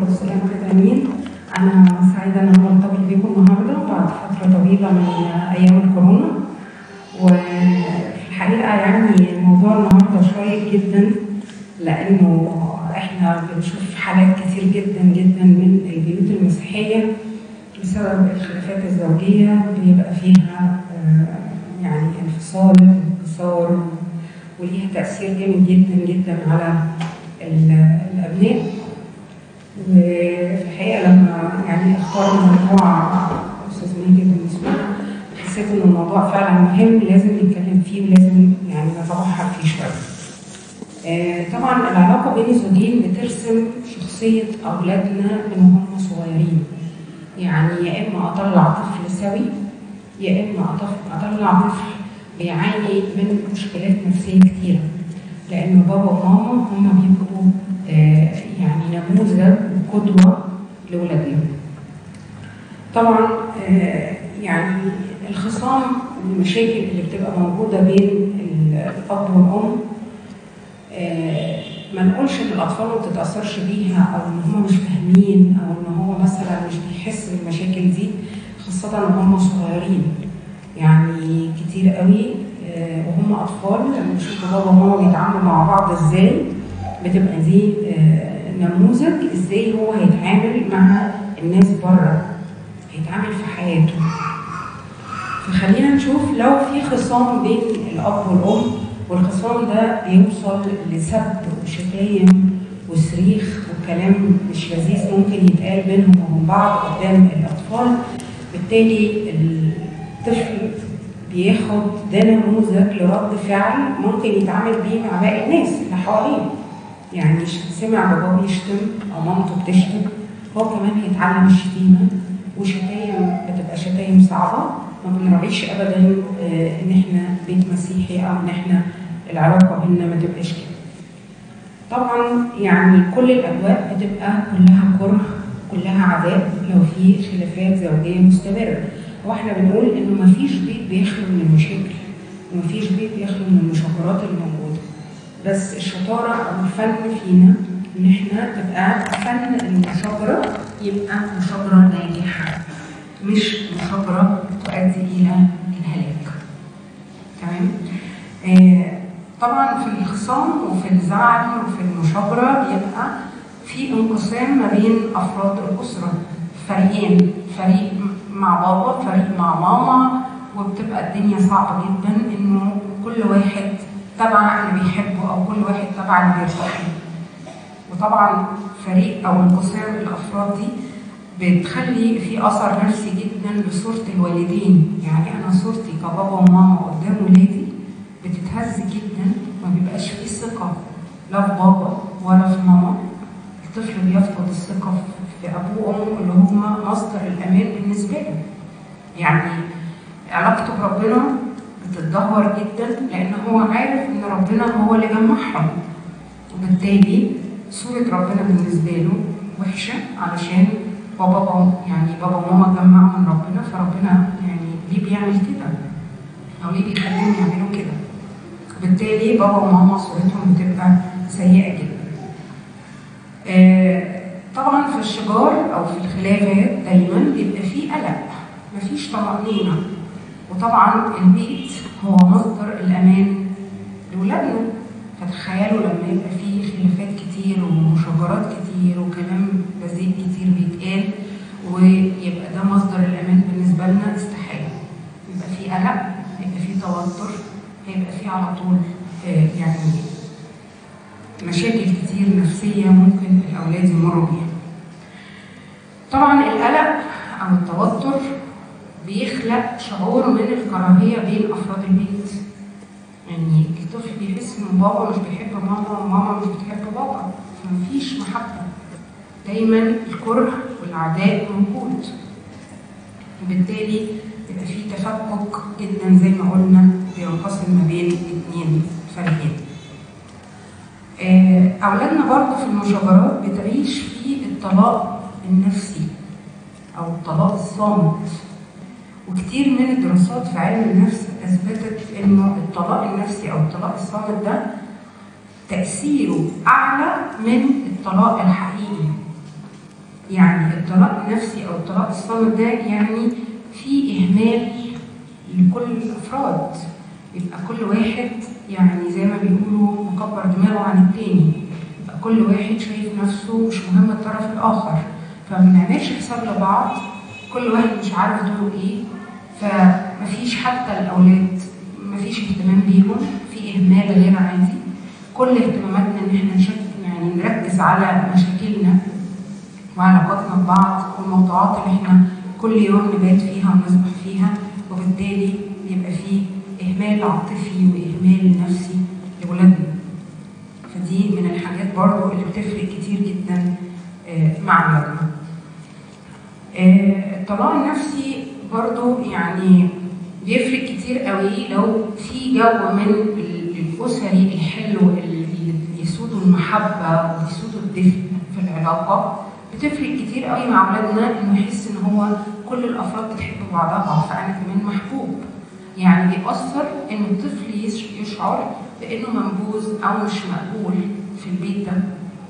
والسلام على الأمين أنا سعيدة إن أنا بلتقي بيكم النهاردة بعد فترة طويلة من أيام الكورونا وفي الحقيقة يعني الموضوع النهاردة شيق جدا لأنه إحنا بنشوف حالات كتير جدا جدا من البيوت المسيحية بسبب الخلافات الزوجية بيبقى فيها آه، يعني انفصال انكسار وليها تأثير جامد جدا جدا على ال- الأبناء وفي الحقيقة لما يعني اختار الموضوع أستاذ ماجد بالنسبة لي حسيت إن الموضوع فعلا مهم لازم نتكلم فيه ولازم يعني نتبحر فيه شوية. آه، طبعا العلاقة بين الزوجين بترسم شخصية أولادنا من هم صغيرين. يعني يا إما أطلع طفل سوي يا إما أطف- أطلع طفل بيعاني من مشكلات نفسية كتيرة. لأن بابا وماما هم بيبقوا آه، يعني نموذج وقدوة لولادنا. طبعا آه، يعني الخصام والمشاكل اللي بتبقى موجودة بين ال- الأب والأم آه، ما نقولش ان الاطفال ما بتتاثرش بيها او ان هم مش فاهمين او ان هو مثلا مش بيحس بالمشاكل دي خاصه ان هم صغيرين يعني كتير قوي آه، وهم اطفال لما يشوفوا بابا وماما بيتعاملوا مع بعض ازاي بتبقى دي آه، نموذج ازاي هو هيتعامل مع الناس بره هيتعامل في حياته فخلينا نشوف لو في خصام بين الاب والام والخصام ده بيوصل لسب وشتايم وصريخ وكلام مش لذيذ ممكن يتقال بينهم وبين بعض قدام الاطفال بالتالي الطفل بياخد ده نموذج لرد فعل ممكن يتعامل بيه مع باقي الناس اللي حواليه يعني ش- سمع باباه بيشتم او مامته بتشتم هو كمان هيتعلم الشتيمه وشتايم بتبقى شتايم صعبه ما بنراعيش ابدا آه، ان احنا بيت مسيحي او ان احنا العلاقه بينا ما تبقاش كده. طبعا يعني كل الاجواء بتبقى كلها كره كلها عذاب لو في خلافات زوجيه مستمره واحنا بنقول انه ما فيش بيت بيخلو من المشاكل وما فيش بيت بيخلو من المشاجرات الموجوده بس الشطاره او الفن فينا ان احنا تبقى فن المشاجره يبقى مشاجره ناجحه مش مشاجره تؤدي الى الهلاك تمام آه طبعا في الخصام وفي الزعل وفي المشاجره بيبقى في انقسام ما بين افراد الاسره فريقين فريق مع بابا فريق مع ماما وبتبقى الدنيا صعبه جدا انه كل واحد تبع اللي بيحبه او كل واحد تبع اللي بيرتاح له وطبعا فريق او انقسام الافراد دي بتخلي في اثر نفسي جدا لصوره الوالدين يعني انا صورتي كبابا وماما قدام ولادي بتتهز جدا ما بيبقاش فيه ثقه لا في بابا ولا في ماما الطفل بيفقد الثقه في ابوه وامه اللي هم مصدر الامان بالنسبه له يعني علاقته بربنا بتتدهور جدا لان هو عارف ان ربنا هو اللي جمعهم وبالتالي صورة ربنا بالنسبة له وحشة علشان بابا يعني بابا وماما جمعوا من ربنا فربنا يعني ليه بيعمل كده؟ أو ليه بيخليهم يعملوا كده؟ بالتالي بابا وماما صورتهم بتبقى سيئة جدا. آه، طبعا في الشجار أو في الخلافات دايما بيبقى فيه قلق مفيش طمأنينة وطبعا البيت هو مصدر الأمان لولادنا فتخيلوا لما يبقى فيه خلافات كتير ومشاجرات كتير وكلام بذيء كتير بيتقال ويبقى ده مصدر الامان بالنسبه لنا استحاله يبقى فيه قلق يبقى فيه توتر هيبقى فيه على طول آه، يعني مشاكل كتير نفسيه ممكن الاولاد يمروا بيها طبعا القلق او التوتر بيخلق شعور من الكراهيه بين افراد البيت يعني الطفل بيحس ان بابا مش بيحب ماما وماما مش بتحب بابا فمفيش محبة دايما الكره والعداء موجود وبالتالي بيبقى في تفكك جدا زي ما قلنا بينقسم ما بين اتنين فريقين آه، أولادنا برضه في المشاجرات بتعيش في الطلاق النفسي أو الطلاق الصامت وكتير من الدراسات في علم النفس اثبتت انه الطلاق النفسي او الطلاق الصامت ده تاثيره اعلى من الطلاق الحقيقي يعني الطلاق النفسي او الطلاق الصامت ده يعني في اهمال لكل الافراد يبقى كل واحد يعني زي ما بيقولوا مكبر دماغه عن التاني يبقى كل واحد شايف نفسه مش مهم الطرف الاخر فما بنعملش حساب لبعض كل واحد مش عارف دوره ايه فمفيش حتى الاولاد مفيش اهتمام بيهم في اهمال غير عادي كل اهتماماتنا ان احنا نشكل يعني نركز على مشاكلنا وعلاقاتنا ببعض والموضوعات اللي احنا كل يوم نبات فيها ونصبح فيها وبالتالي يبقى فيه اهمال عاطفي واهمال نفسي لاولادنا فدي من الحاجات برضو اللي بتفرق كتير جدا آه، مع اولادنا آه، الطلاق النفسي برضو يعني بيفرق كتير قوي لو في جو من ال- الاسري الحلو اللي يسود المحبه ويسود الدفء في العلاقه بتفرق كتير قوي مع اولادنا انه يحس ان هو كل الافراد بتحب بعضها فانا كمان محبوب يعني بيأثر ان الطفل يش- يشعر بانه منبوذ او مش مقبول في البيت ده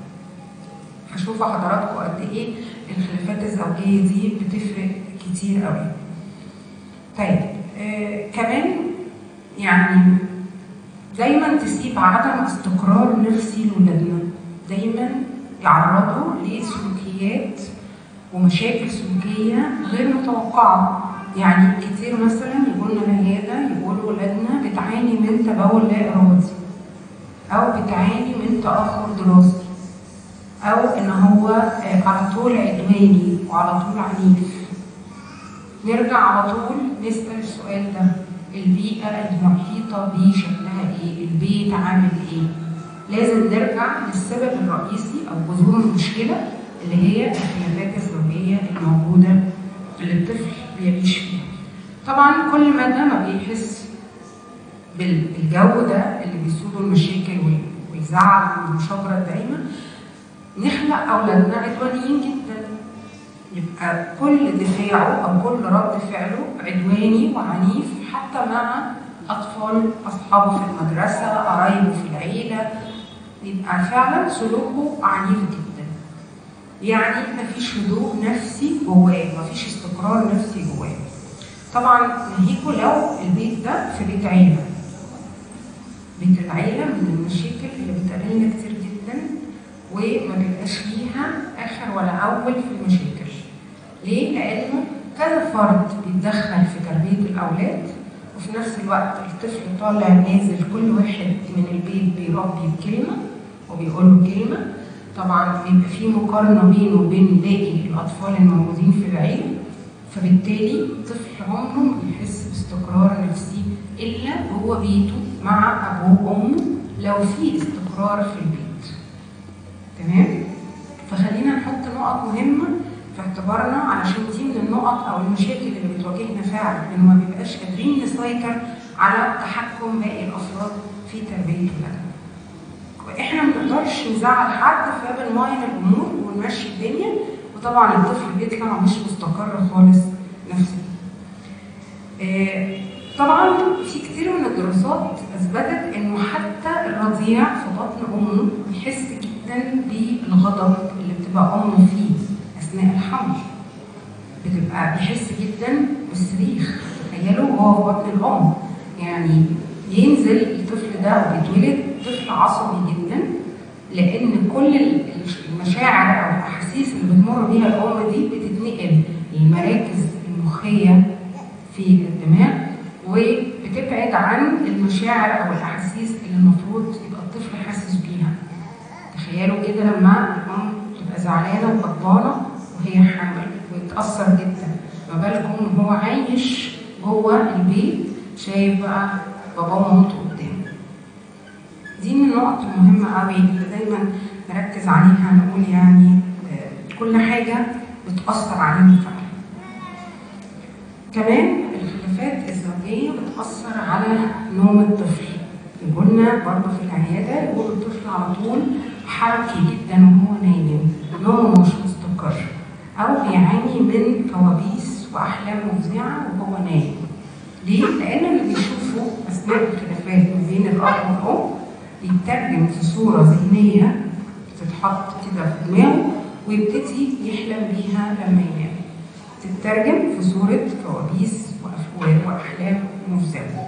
فشوفوا حضراتكم قد ايه الخلافات الزوجيه دي بتفرق كتير قوي طيب آه كمان يعني دايما تسيب عدم استقرار نفسي لولادنا دايما يعرضوا لسلوكيات ومشاكل سلوكيه غير متوقعه يعني كتير مثلا يقولوا لنا العياده يقولوا ولادنا بتعاني من تبول لا ارادي او بتعاني من تاخر دراسي او ان هو آه، على طول عدواني وعلى طول عنيف نرجع على طول نسال السؤال ده البيئه المحيطه بيه شكلها ايه البيت عامل ايه لازم نرجع للسبب الرئيسي او جذور المشكله اللي هي الخلافات الزوجيه الموجوده اللي الطفل بيعيش فيها طبعا كل ما ده ما بيحس بال- بالجو ده اللي بيسوده المشاكل وال- والزعل والمشاجره الدائمه نخلق اولادنا عدوانيين جدا يبقى كل دفاعه او كل رد فعله عدواني وعنيف حتى مع اطفال اصحابه في المدرسه قرايبه في العيله يبقى فعلا سلوكه عنيف جدا يعني مفيش هدوء نفسي جواه مفيش استقرار نفسي جواه طبعا ناهيكوا لو البيت ده في بيت عيله بيت العيله من المشاكل اللي بتقابلنا كتير جدا وما بيبقاش ليها اخر ولا اول في المشاكل ليه؟ لانه كذا فرد بيتدخل في تربيه الاولاد وفي نفس الوقت الطفل طالع نازل كل واحد من البيت بيربي بكلمه وبيقول له كلمه طبعا بيبقى في مقارنه بينه وبين باقي الاطفال الموجودين في العيله فبالتالي الطفل عمره ما بيحس باستقرار نفسي الا جوه بيته مع ابوه وامه لو في استقرار في البيت تمام فخلينا نحط نقط مهمه في اعتبارنا علشان دي من النقط او المشاكل اللي بتواجهنا فعلا انه ما بيبقاش قادرين نسيطر على تحكم باقي الافراد في تربيه ولادنا واحنا ما بنقدرش نزعل حد فبنماين الامور ونمشي الدنيا وطبعا الطفل بيطلع مش مستقر خالص نفسيا. آه، طبعا في كتير من الدراسات اثبتت انه حتى الرضيع في بطن امه بيحس جدا بالغضب اللي بتبقى امه فيه اثناء الحمل. بتبقى بيحس جدا بالصريخ تخيلوا وهو في بطن الام يعني ينزل الطفل ده ويتولد طفل عصبي جدا لان كل ال- المشاعر او الاحاسيس اللي بتمر بيها الام دي بتتنقل للمراكز المخيه في الدماغ وبتبعد عن المشاعر او الاحاسيس اللي المفروض يبقى الطفل حاسس بيها تخيلوا كده لما الام تبقى زعلانه وغضبانه وهي حامل ويتاثر جدا ما بالكم ان هو عايش جوه البيت شايف بقى باباه ومامته قدامه دي من النقط المهمة قوي اللي دايما نركز عليها نقول يعني آه، كل حاجة بتأثر علينا فعلا. كمان الخلافات الزوجية بتأثر على نوم الطفل. قلنا برضه في العيادة يقول الطفل على طول حركي جدا وهو نايم، نومه مش مستقر، أو بيعاني من كوابيس وأحلام مفزعة وهو نايم. ليه؟ لأن اللي بيشوفه أثناء الخلافات ما بين الأب والأم يترجم في صورة ذهنية بتتحط كده في دماغه ويبتدي يحلم بيها لما ينام تترجم في صورة كوابيس وأف- وأحلام مفزعة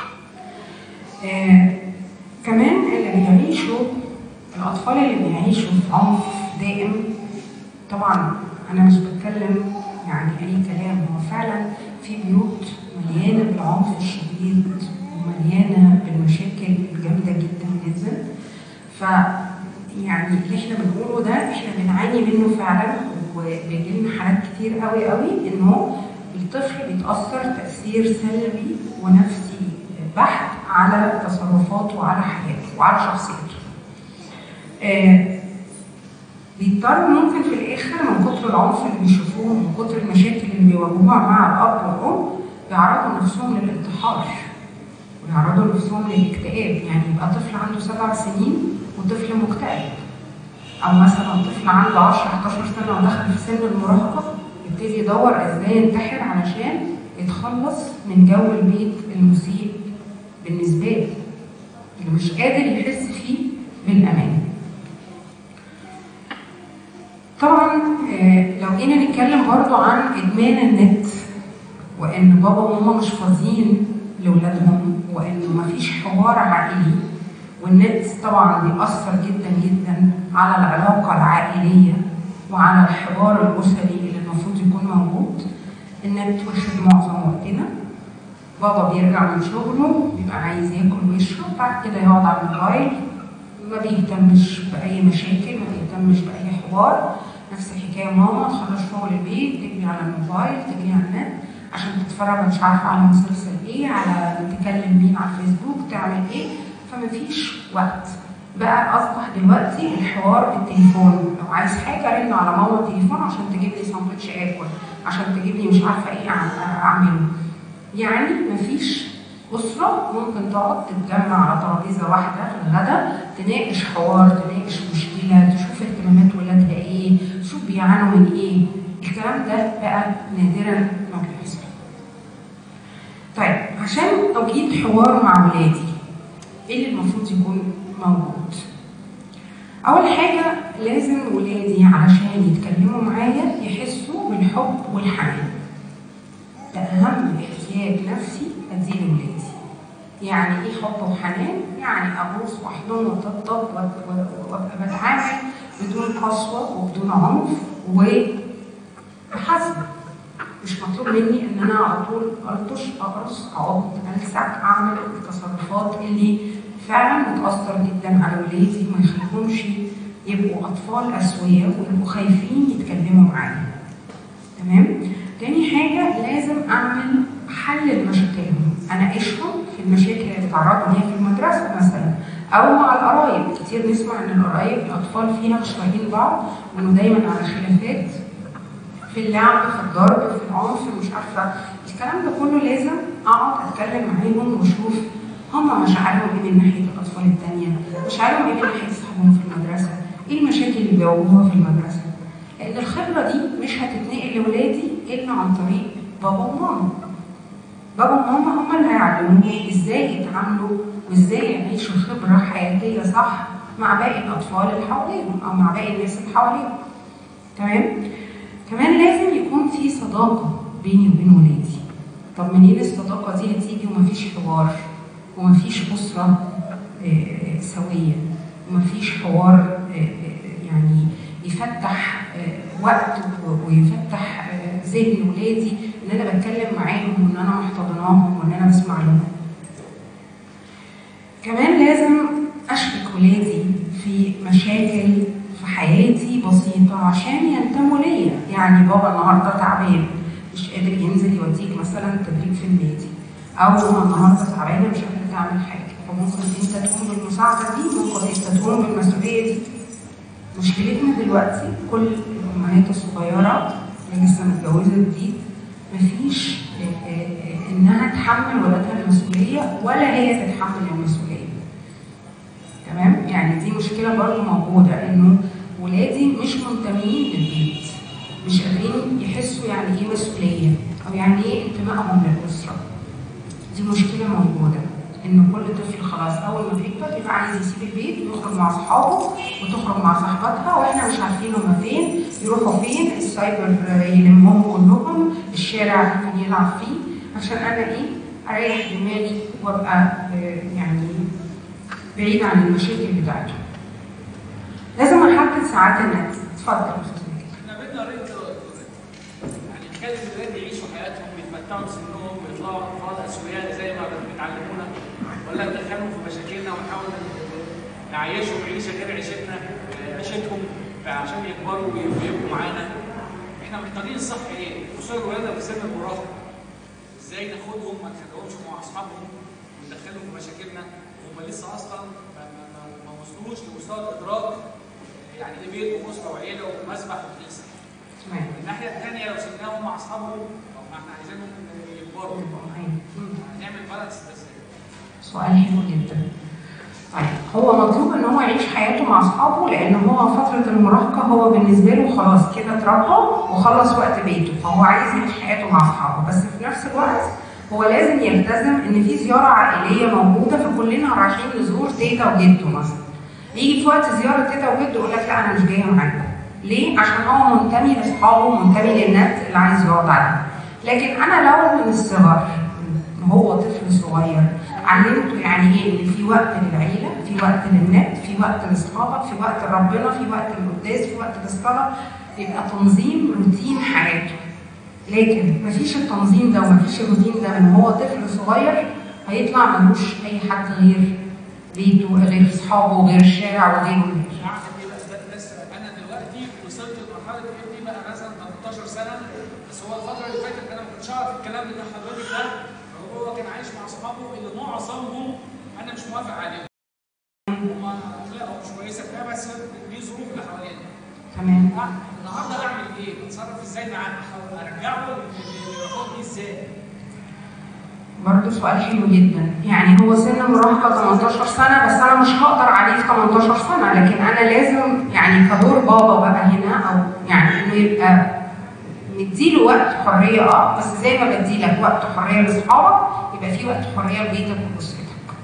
آه كمان اللي بيعيشوا الأطفال اللي بيعيشوا في عنف دائم طبعا أنا مش بتكلم يعني أي كلام هو فعلا في بيوت مليانة بالعنف الشديد ومليانة بالمشاكل الجامدة جدا جدا ف يعني اللي احنا بنقوله ده احنا بنعاني منه فعلا وبيجي لنا حالات كتير قوي قوي انه الطفل بيتاثر تاثير سلبي ونفسي بحت على تصرفاته وعلى حياته وعلى شخصيته. آه بيضطر ممكن في الاخر من كتر العنف اللي بيشوفوه ومن كتر المشاكل اللي بيواجهوها مع الاب والام بيعرضوا نفسهم للانتحار ويعرضوا نفسهم للاكتئاب يعني يبقى طفل عنده سبع سنين وطفل مكتئب او مثلا طفل عنده 10 11 سنه ودخل في سن المراهقه يبتدي يدور ازاي ينتحر علشان يتخلص من جو البيت المسيء بالنسبه له اللي مش قادر يحس فيه بالامان طبعا آه، لو جينا نتكلم برضو عن ادمان النت وان بابا وماما مش فاضيين لاولادهم وانه مفيش حوار عائلي والنت طبعا بيأثر جدا جدا على العلاقة العائلية وعلى الحوار الأسري اللي المفروض يكون موجود النت واخد معظم وقتنا بابا بيرجع من شغله بيبقى عايز ياكل ويشرب بعد كده يقعد على الموبايل ما بيهتمش بأي مشاكل ما بيهتمش بأي حوار نفس الحكاية ماما تخلص شغل البيت تجري على الموبايل تجري على النت عشان تتفرج مش عارفة على مسلسل ايه على تكلم مين على الفيسبوك تعمل ايه فمفيش وقت بقى اصبح دلوقتي الحوار بالتليفون لو عايز حاجه رن على ماما التليفون عشان تجيب لي ساندوتش اكل عشان تجيب لي مش عارفه ايه أع- اعمله يعني مفيش اسره ممكن تقعد تتجمع على ترابيزه واحده في الغداء تناقش حوار تناقش مشكله تشوف اهتمامات ولادها ايه تشوف بيعانوا من ايه الكلام ده بقى نادرا ما بيحصل طيب عشان اجيد حوار مع ولادي ايه اللي المفروض يكون موجود اول حاجه لازم ولادي علشان يتكلموا معايا يحسوا بالحب والحنان ده اهم احتياج نفسي اديه لولادي يعني ايه حب وحنان يعني ابوس واحضن وطبطب وأب- و- وابقى بتعامل بدون قسوه وبدون عنف وبحزم مش مطلوب مني ان انا على طول الطش اقرص اعض السع اعمل التصرفات اللي فعلا بتاثر جدا على ولادي ما يخليهمش يبقوا اطفال اسوياء ويبقوا خايفين يتكلموا معايا تمام تاني حاجه لازم اعمل حل لمشاكلهم اناقشهم في المشاكل اللي بيتعرضوا ليها في المدرسه مثلا او مع القرايب كتير نسمع ان القرايب الاطفال فيها مش طايقين بعض وانه دايما على خلافات في اللعب في الضرب في العنف مش عارفه الكلام ده كله لازم اقعد اتكلم معاهم واشوف هم مشاعرهم ايه من ناحيه الاطفال التانيه مشاعرهم ايه من ناحيه صحابهم في المدرسه ايه المشاكل اللي بيواجهوها في المدرسه لان الخبره دي مش هتتنقل لاولادي الا عن طريق بابا وماما بابا وماما هم اللي هيعلموني ازاي يتعاملوا وازاي يعيشوا خبره حياتيه صح مع باقي الاطفال اللي حواليهم او مع باقي الناس اللي حواليهم تمام كمان لازم يكون في صداقة بيني وبين ولادي طب منين الصداقة دي هتيجي ومفيش حوار ومفيش أسرة آه، سوية ومفيش حوار آه، آه، يعني يفتح آه، وقت و- ويفتح آه، ذهن ولادي ان انا بتكلم معاهم وان انا محتضناهم وان انا بسمع لهم كمان لازم اشرك ولادي في مشاكل في حياتي بسيطة عشان ينتموا ليا يعني بابا النهاردة تعبان مش قادر ينزل يوديك مثلا تدريب في النادي أو ماما النهاردة تعبانة مش قادرة تعمل حاجة فممكن أنت تقوم بالمساعدة دي ممكن أنت تقوم بالمسؤولية دي مشكلتنا دلوقتي كل الأمهات الصغيرة اللي لسه متجوزة جديد مفيش آه، آه، آه، إنها تحمل ولادها المسؤولية ولا هي تتحمل المسؤولية تمام يعني دي مشكله برضو موجوده انه ولادي مش منتمين للبيت مش قادرين يحسوا يعني ايه مسؤوليه او يعني ايه انتمائهم للاسره دي مشكله موجوده ان كل طفل خلاص اول ما بيكبر يبقى عايز يسيب البيت ويخرج مع اصحابه وتخرج مع صاحباتها واحنا مش عارفين هما فين يروحوا فين السايبر يلمهم كلهم الشارع ممكن يلعب فيه عشان انا ايه اريح دماغي وابقى آه، يعني بعيد عن المشاكل بتاعته لازم احدد ساعات النت اتفضل يا استاذ مجد. احنا بدنا ريت يعني نخلي الولاد يعيشوا حياتهم يتمتعوا بسنهم ويطلعوا اطفال اسوياء زي ما بتعلمونا ولا ندخلهم في مشاكلنا ونحاول نعيشهم عيشه غير عيشتنا عيشتهم عشان يكبروا ويبقوا معانا احنا محتاجين الصح ايه؟ خصوصا الولاد في سن المراهقه ازاي ناخدهم ما نخليهمش مع اصحابهم وندخلهم في مشاكلنا وهم لسه اصلا ما, ما, ما, ما وصلوش لمستوى الادراك يعني ايه بيت واسره وعيله ومسبح وكنيسه. تمام الناحيه الثانيه لو سيبناهم مع اصحابهم طب ما احنا عايزينهم يكبروا مم. هنعمل بالانس ده ازاي؟ سؤال حلو جدا طيب هو مطلوب ان هو يعيش حياته مع اصحابه لان هو فتره المراهقه هو بالنسبه له خلاص كده اتربى وخلص وقت بيته فهو عايز يعيش حياته مع اصحابه بس في نفس الوقت هو لازم يلتزم ان في زياره عائليه موجوده فكلنا رايحين نزور تيتا وجده مثلا يجي في وقت زياره تيتا وجده يقول لك لا انا مش جايه معاكم ليه؟ عشان هو منتمي لاصحابه منتمي للنت اللي عايز يقعد عليه لكن انا لو من الصغر وهو طفل صغير علمته يعني ايه ان في وقت للعيله في وقت للنت في وقت لاصحابك في وقت لربنا في وقت للقداس في وقت للصلاه يبقى تنظيم روتين حياته لكن مفيش التنظيم ده ومفيش الروتين ده من هو طفل صغير هيطلع ملوش اي حد غير بيته غير اصحابه غير الشارع وغيره مش عارف ايه بس ده لسه انا دلوقتي وصلت لمرحله ابني بقى مثلا 18 سنه بس هو الفتره اللي فاتت انا ما كنتش اعرف الكلام اللي حضرتك ده هو كان عايش مع اصحابه اللي معظمهم انا مش موافق عليهم. هم اخلاقهم مش كويسه فيها بس دي ظروف اللي حوالينا. تمام النهارده اعمل ايه؟ اتصرف ازاي معاه؟ احاول ارجعه للعقود دي ازاي؟ برضه سؤال حلو جدا يعني هو سن مراهقة 18 سنة بس أنا مش هقدر عليه في 18 سنة لكن أنا لازم يعني كدور بابا بقى هنا أو يعني إنه يبقى مديله وقت حرية أه بس زي ما بديلك وقت حرية لأصحابك يبقى في وقت حرية لبيتك وأسرتك.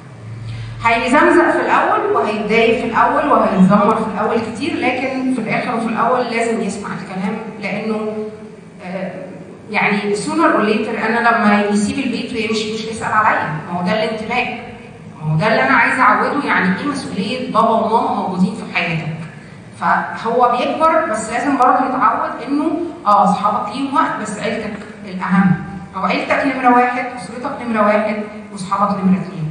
هيزمزق في الأول وهيتضايق في الأول وهيتذمر في الأول كتير لكن في الآخر وفي الأول لازم يسمع الكلام لأنه آه، يعني سونر اور ليتر انا لما يسيب البيت ويمشي مش هيسال عليا ما هو ده الانتماء ما هو ده اللي انا عايزه اعوده يعني ايه مسؤوليه بابا وماما موجودين في حياتك فهو بيكبر بس لازم برضه يتعود انه اه اصحابك ليهم وقت بس عيلتك الاهم او عيلتك نمره واحد اسرتك نمره واحد واصحابك نمره اثنين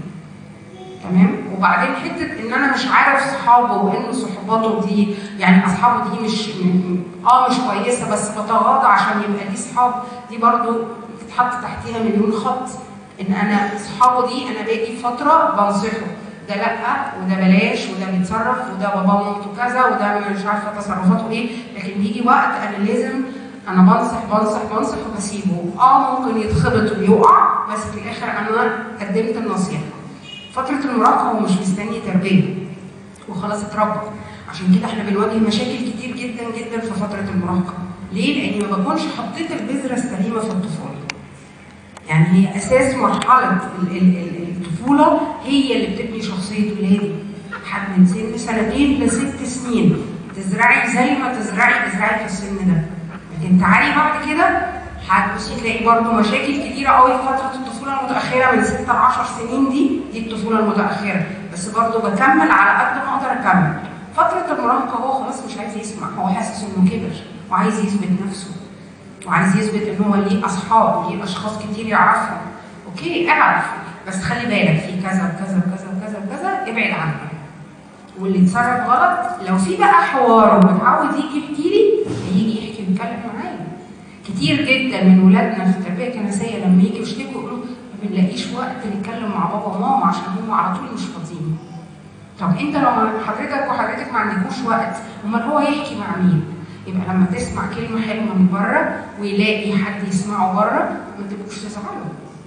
تمام وبعدين حته ان انا مش عارف صحابه وان صحباته دي يعني اصحابه دي مش م- م- اه مش كويسه بس بتغاضى عشان يبقى لي صحاب دي برضو تتحط تحتيها مليون خط ان انا صحابه دي انا باجي فتره بنصحه ده لا وده بلاش وده بيتصرف وده بابا ومامته كذا وده مش عارفه تصرفاته ايه لكن بيجي وقت انا لازم انا بنصح بنصح بنصح وبسيبه اه ممكن يتخبط ويقع بس في الاخر انا قدمت النصيحه فترة المراهقة هو مش مستني تربية وخلاص اتربى عشان كده احنا بنواجه مشاكل كتير جدا جدا في فترة المراهقة ليه؟ لأني ما بكونش حطيت البذرة السليمة في الطفولة يعني هي أساس مرحلة ال- ال- ال- الطفولة هي اللي بتبني شخصية ولادي حد من سن سنتين لست سنين تزرعي زي ما تزرعي ازرعي في السن ده لكن تعالي بعد كده هتبصي تلاقي برضه مشاكل كتيرة قوي في فترة الطفولة المتأخرة من 6 ل 10 سنين دي دي الطفولة المتأخرة بس برضه بكمل على قد ما اقدر اكمل فترة المراهقة هو خلاص مش عايز يسمع هو حاسس انه كبر وعايز يثبت نفسه وعايز يثبت ان هو ليه اصحاب ليه اشخاص كتير يعرفهم اوكي اعرف بس خلي بالك في كذا وكذا وكذا وكذا وكذا ابعد عنه واللي اتصرف غلط لو في بقى حوار ومتعود يجي يحكي لي هيجي يحكي ويتكلم معايا كتير جدا من ولادنا في التربيه الكنسيه لما يجوا يشتكوا يقولوا ما بنلاقيش وقت نتكلم مع بابا وماما عشان هم على طول مش فاضيين. طب انت لو حضرتك وحضرتك ما عندكوش وقت امال هو يحكي مع مين؟ يبقى لما تسمع كلمه حلوه من بره ويلاقي حد يسمعه بره ما تبقوش تزعلوا.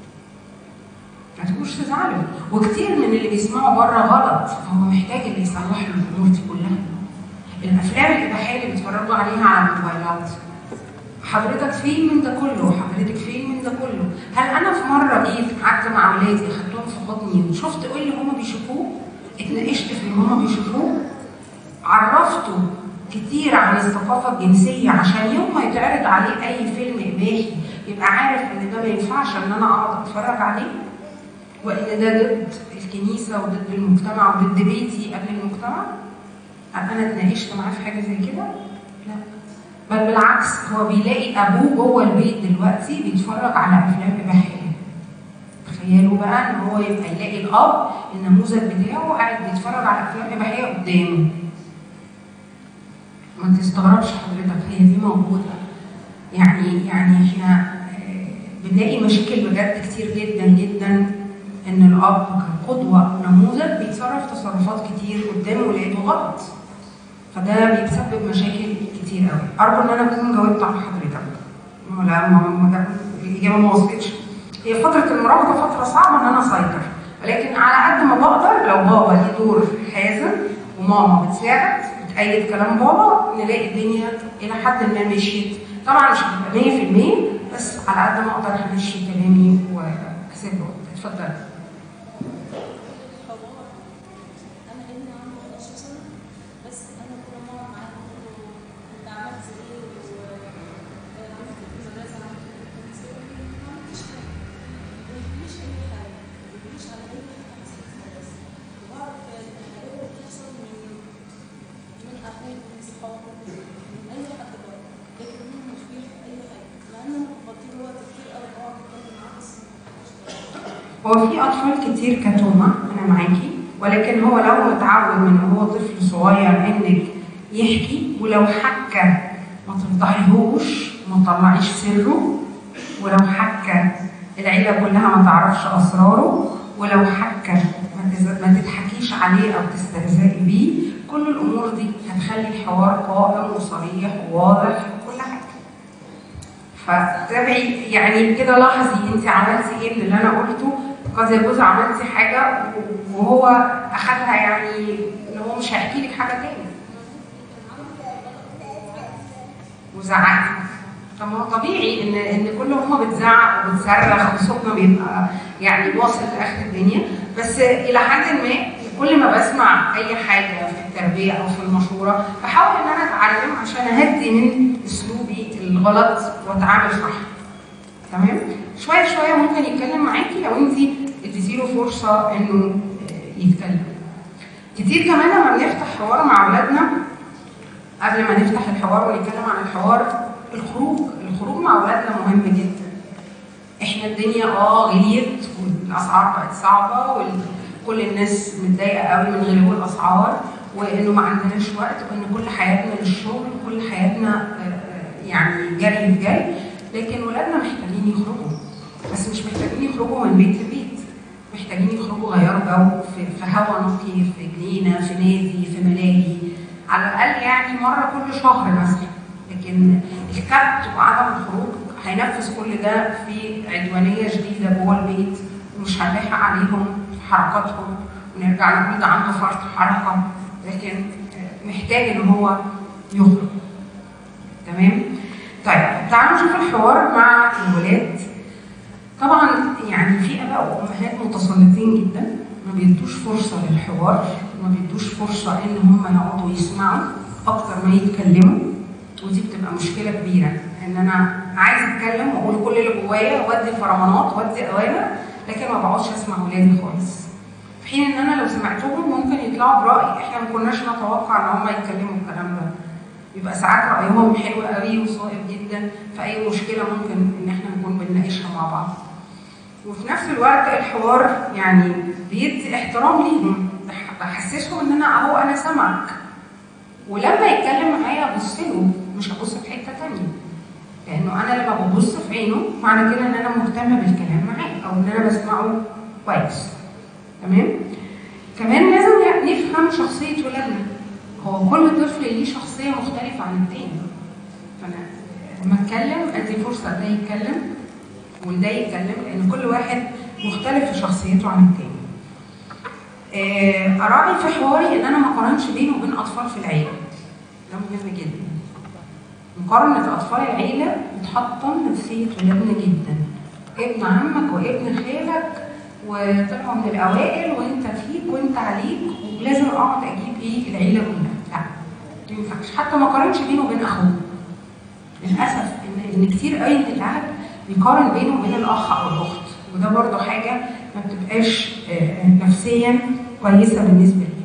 ما تبقوش تزعلوا وكتير من اللي بيسمعوا بره غلط فهو محتاج اللي يصلح له الامور دي كلها. الافلام الاباحيه اللي بيتفرجوا عليها على الموبايلات حضرتك فين من ده كله حضرتك فين من ده كله هل انا في مره جيت قعدت مع اولادي اخدتهم في حضني وشفت ايه اللي هما بيشوفوه اتناقشت في اللي هما بيشوفوه عرفته كتير عن الثقافة الجنسية عشان يوم ما يتعرض عليه أي فيلم إباحي يبقى عارف إن ده ما ينفعش إن أنا أقعد أتفرج عليه وإن ده ضد الكنيسة وضد المجتمع وضد بيتي قبل المجتمع هل أنا اتناقشت معاه في حاجة زي كده؟ لا بل بالعكس هو بيلاقي أبوه جوه البيت دلوقتي بيتفرج على أفلام إباحية تخيلوا بقى إن هو يبقى يلاقي الأب النموذج بتاعه قاعد بيتفرج على أفلام إباحية قدامه ما تستغربش حضرتك هي دي موجوده يعني يعني احنا بنلاقي مشاكل بجد كتير جدا جدا ان الاب كقدوه نموذج بيتصرف تصرفات كتير قدام ولاده غلط فده بيسبب مشاكل كتير قوي ارجو ان انا اكون جاوبت على حضرتك ولا ما الاجابه ما وصلتش هي فتره المراهقه فتره صعبه ان انا اسيطر ولكن على قد ما بقدر لو بابا ليه دور حازم وماما بتساعد بتأيد كلام بابا نلاقي الدنيا الى حد ما مشيت طبعا مش هتبقى 100% بس على قد ما اقدر همشي كلامي واسيب له اتفضل انا ابني عنده 11 سنه بس انا كل ما اقعد معاه اقول له انت عملت ايه وعملت ايه في المدرسه عملت ايه في الكنيسه ما عملتش حاجه ما بيجيليش اي حاجه ما بيجيليش على اي حاجه حصلت في المدرسه وبعرف الحاجات اللي بتحصل من من اخوه من صحابه من اي حد بره لكن هو مش بيحكي اي حاجه مع ان انا بقضي له وقت كتير قوي بقعد اتكلم معاه بس ما بيحكيش هو في اطفال كتير كتومه انا معاكي ولكن هو لو متعود من هو طفل صغير انك يحكي ولو حكى ما تفضحيهوش ما تطلعيش سره ولو حكى العيله كلها ما تعرفش اسراره ولو حكى ما تز- ما تضحكيش عليه او تستهزئي بيه كل الامور دي هتخلي الحوار قائم وصريح وواضح وكل حاجه فتابعي يعني كده لاحظي انت عملتي ايه من اللي انا قلته قد يجوز عملتي حاجه وهو اخدها يعني ان هو مش هيحكي لك حاجه تاني وزعقتي طب ما هو طبيعي ان ان كل ما بتزعق وبتصرخ وصوتنا بيبقى يعني واصل لاخر الدنيا بس الى حد ما كل ما بسمع اي حاجه في التربيه او في المشوره بحاول ان انا اتعلم عشان اهدي من اسلوبي الغلط واتعامل صح تمام شويه شويه ممكن يتكلم معاكي لو انت اديتي له فرصه انه يتكلم كتير كمان لما بنفتح حوار مع اولادنا قبل ما نفتح الحوار ونتكلم عن الحوار الخروج الخروج مع اولادنا مهم جدا احنا الدنيا اه غليت والاسعار بقت صعبه وكل الناس متضايقه قوي من غلو الاسعار وانه ما عندناش وقت وان كل حياتنا للشغل وكل حياتنا آه، آه، يعني جري في جري لكن ولادنا محتاجين يخرجوا بس مش محتاجين يخرجوا من بيت لبيت محتاجين يخرجوا غيروا جو في, في هوا نقي في جنينه في نادي في ملاهي على الاقل يعني مره كل شهر مثلا لكن الكبت وعدم الخروج هينفذ كل ده في عدوانيه شديده جوه البيت ومش هنلاحق عليهم في حركاتهم ونرجع نقول ده عنده فرط حركه لكن آه، محتاج ان هو يخرج تمام طيب تعالوا نشوف الحوار مع الولاد طبعا يعني في اباء وامهات متسلطين جدا ما بيدوش فرصه للحوار ما بيدوش فرصه ان هم يقعدوا يسمعوا اكتر ما يتكلموا ودي بتبقى مشكله كبيره ان انا عايز اتكلم واقول كل اللي جوايا وادي فرمانات وادي اوامر لكن ما بقعدش اسمع ولادي خالص في حين ان انا لو سمعتهم ممكن يطلعوا براي احنا ما كناش نتوقع ان هم يتكلموا الكلام ده يبقى ساعات رايهم حلو قوي وصائب جدا في اي مشكله ممكن ان احنا نكون بنناقشها مع بعض وفي نفس الوقت الحوار يعني بيدي احترام ليهم بح- بحسسهم ان انا اهو انا سمعك ولما يتكلم معايا ابص له مش هبص في حته تانية لانه انا لما ببص في عينه معنى كده ان انا مهتمه بالكلام معاه او ان انا بسمعه كويس تمام كمان لازم نفهم شخصيه ولادنا هو كل طفل ليه شخصيه مختلفه عن التاني فانا لما اتكلم ادي فرصه ده يتكلم وده يتكلم لان كل واحد مختلف في شخصيته عن التاني آه، اراعي في حواري ان انا ما اقارنش بينه وبين اطفال في العيله ده مهم جدا مقارنة أطفال العيلة بتحطم نفسية ولادنا جدا ابن عمك وابن خالك وطلعوا من الأوائل وأنت فيك وأنت عليك ولازم أقعد أجيب إيه العيلة كلها لا ما ينفعش حتى ما قارنش بينه وبين أخوه للأسف إن إن كتير قوي من الأهل بيقارن بينه وبين الأخ أو الأخت وده برضه حاجة ما بتبقاش آه، نفسيا كويسة بالنسبة ليه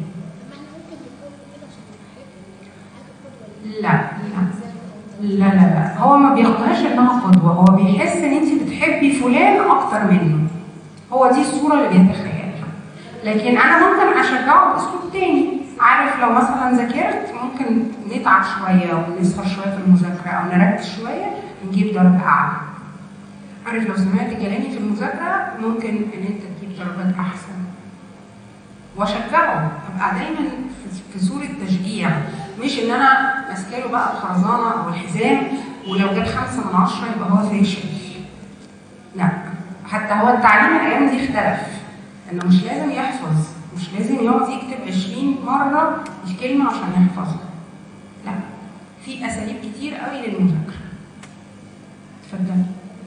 لا لا لا لا لا هو ما بياخدهاش انها قدوه هو بيحس ان انت بتحبي فلان اكتر منه هو دي الصوره اللي بيتخيلها لكن انا ممكن اشجعه باسلوب تاني عارف لو مثلا ذاكرت ممكن نتعب شويه ونسهر شويه في المذاكره او نركز شويه نجيب درجه اعلى عارف لو سمعت كلامي في المذاكره ممكن ان انت تجيب درجات احسن واشجعه ابقى دايما في- في صوره تشجيع مش ان انا ماسكه له بقى الخرزانه او الحزام ولو جاب خمسه من عشره يبقى هو فاشل. لا حتى هو التعليم الايام دي اختلف انه مش لازم يحفظ مش لازم يقعد يكتب 20 مره الكلمه عشان يحفظها. لا في اساليب كتير قوي للمذاكره. اتفضلي.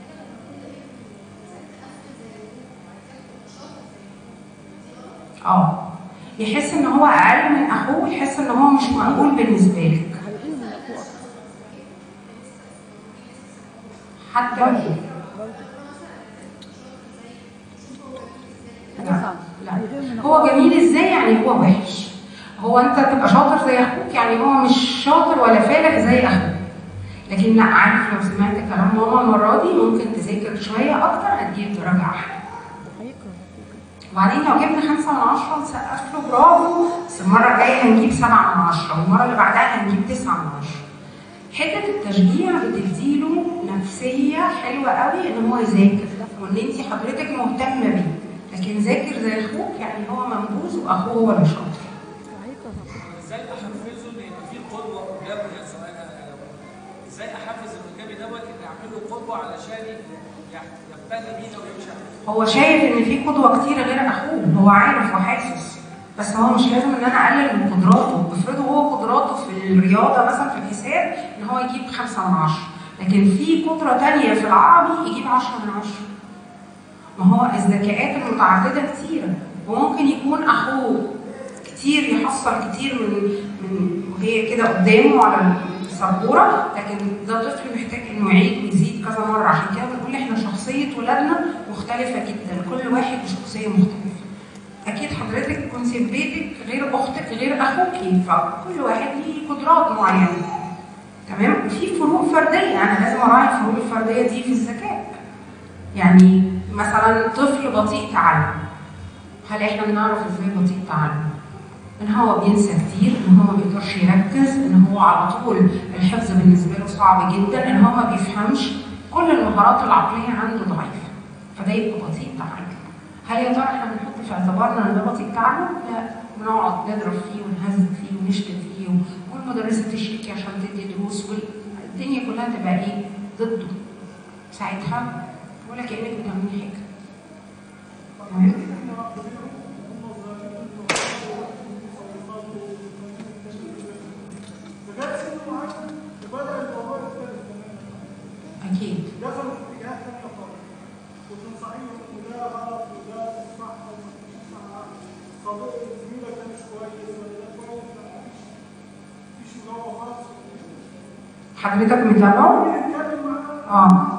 اه يحس ان هو اقل من اخوه يحس ان هو مش مقبول بالنسبه لك حتى لو لا لا هو جميل ازاي يعني هو وحش هو انت تبقى شاطر زي اخوك يعني هو مش شاطر ولا فالح زي اخوك لكن لا عارف لو سمعت كلام ماما المره دي ممكن تذاكر شويه اكتر هتجيب درجه احلى وبعدين لو جبنا خمسة من عشرة نسقف له برافو بس المرة الجاية هنجيب سبعة من عشرة والمرة اللي بعدها هنجيب تسعة من عشرة. حتة التشجيع بتديله نفسية حلوة قوي إن هو يذاكر وإن أنت حضرتك مهتمة بيه لكن ذاكر زي أخوك يعني هو منبوذ وأخوه هو اللي شاطر. ازاي احفزه ان يبقى في قدوه قدامه يا سؤال أنا- ازاي احفز اللي قدامي دوت ان اعمل له قدوه علشان يقتني بينا ويمشي علينا هو شايف ان في قدوه كتير غير اخوه هو عارف وحاسس بس هو مش لازم ان انا اقلل من قدراته افرضوا هو قدراته في الرياضه مثلا في الحساب ان هو يجيب خمسة من عشرة لكن في قدره تانية في العربي يجيب عشرة من عشرة ما هو الذكاءات المتعدده كتيره وممكن يكون اخوه كتير يحصل كتير من من وهي كده قدامه على السبوره لكن ده طفل محتاج انه يعيد ويزيد كذا مره عشان كده بنقول احنا شخصيه ولادنا مختلفه جدا كل واحد بشخصيه مختلفه اكيد حضرتك كنت في بيتك غير اختك غير اخوك فكل واحد ليه قدرات معينه تمام وفي فروق فرديه انا لازم اراعي الفروق الفرديه دي في الذكاء يعني مثلا طفل بطيء تعلم هل احنا بنعرف ازاي بطيء تعلم ان هو بينسى كتير ان هو ما بيقدرش يركز ان هو على طول الحفظ بالنسبه له صعب جدا ان هو ما بيفهمش كل المهارات العقليه عنده ضعيفه فده يبقى بطيء تعلم هل يا ترى احنا بنحط في اعتبارنا ان ده بطيء تعلم؟ لا بنقعد نضرب فيه ونهزم فيه ونشتم فيه والمدرسه تشتكي عشان تدي دروس والدنيا كلها تبقى ايه؟ ضده ساعتها ولا كانك بتعملي حاجه تمام؟ فجأة سن معين وبدأ الموضوع يختلف تماما اكيد دخل في اتجاه تانية خالص وتنصحيه وده غلط وده صح ومش صح صديق زميلك ده مش كويس ولا ده كويس لا مفيش مفيش مجاوبة خالص حضرتك متابعه؟ بنتكلم معاه اه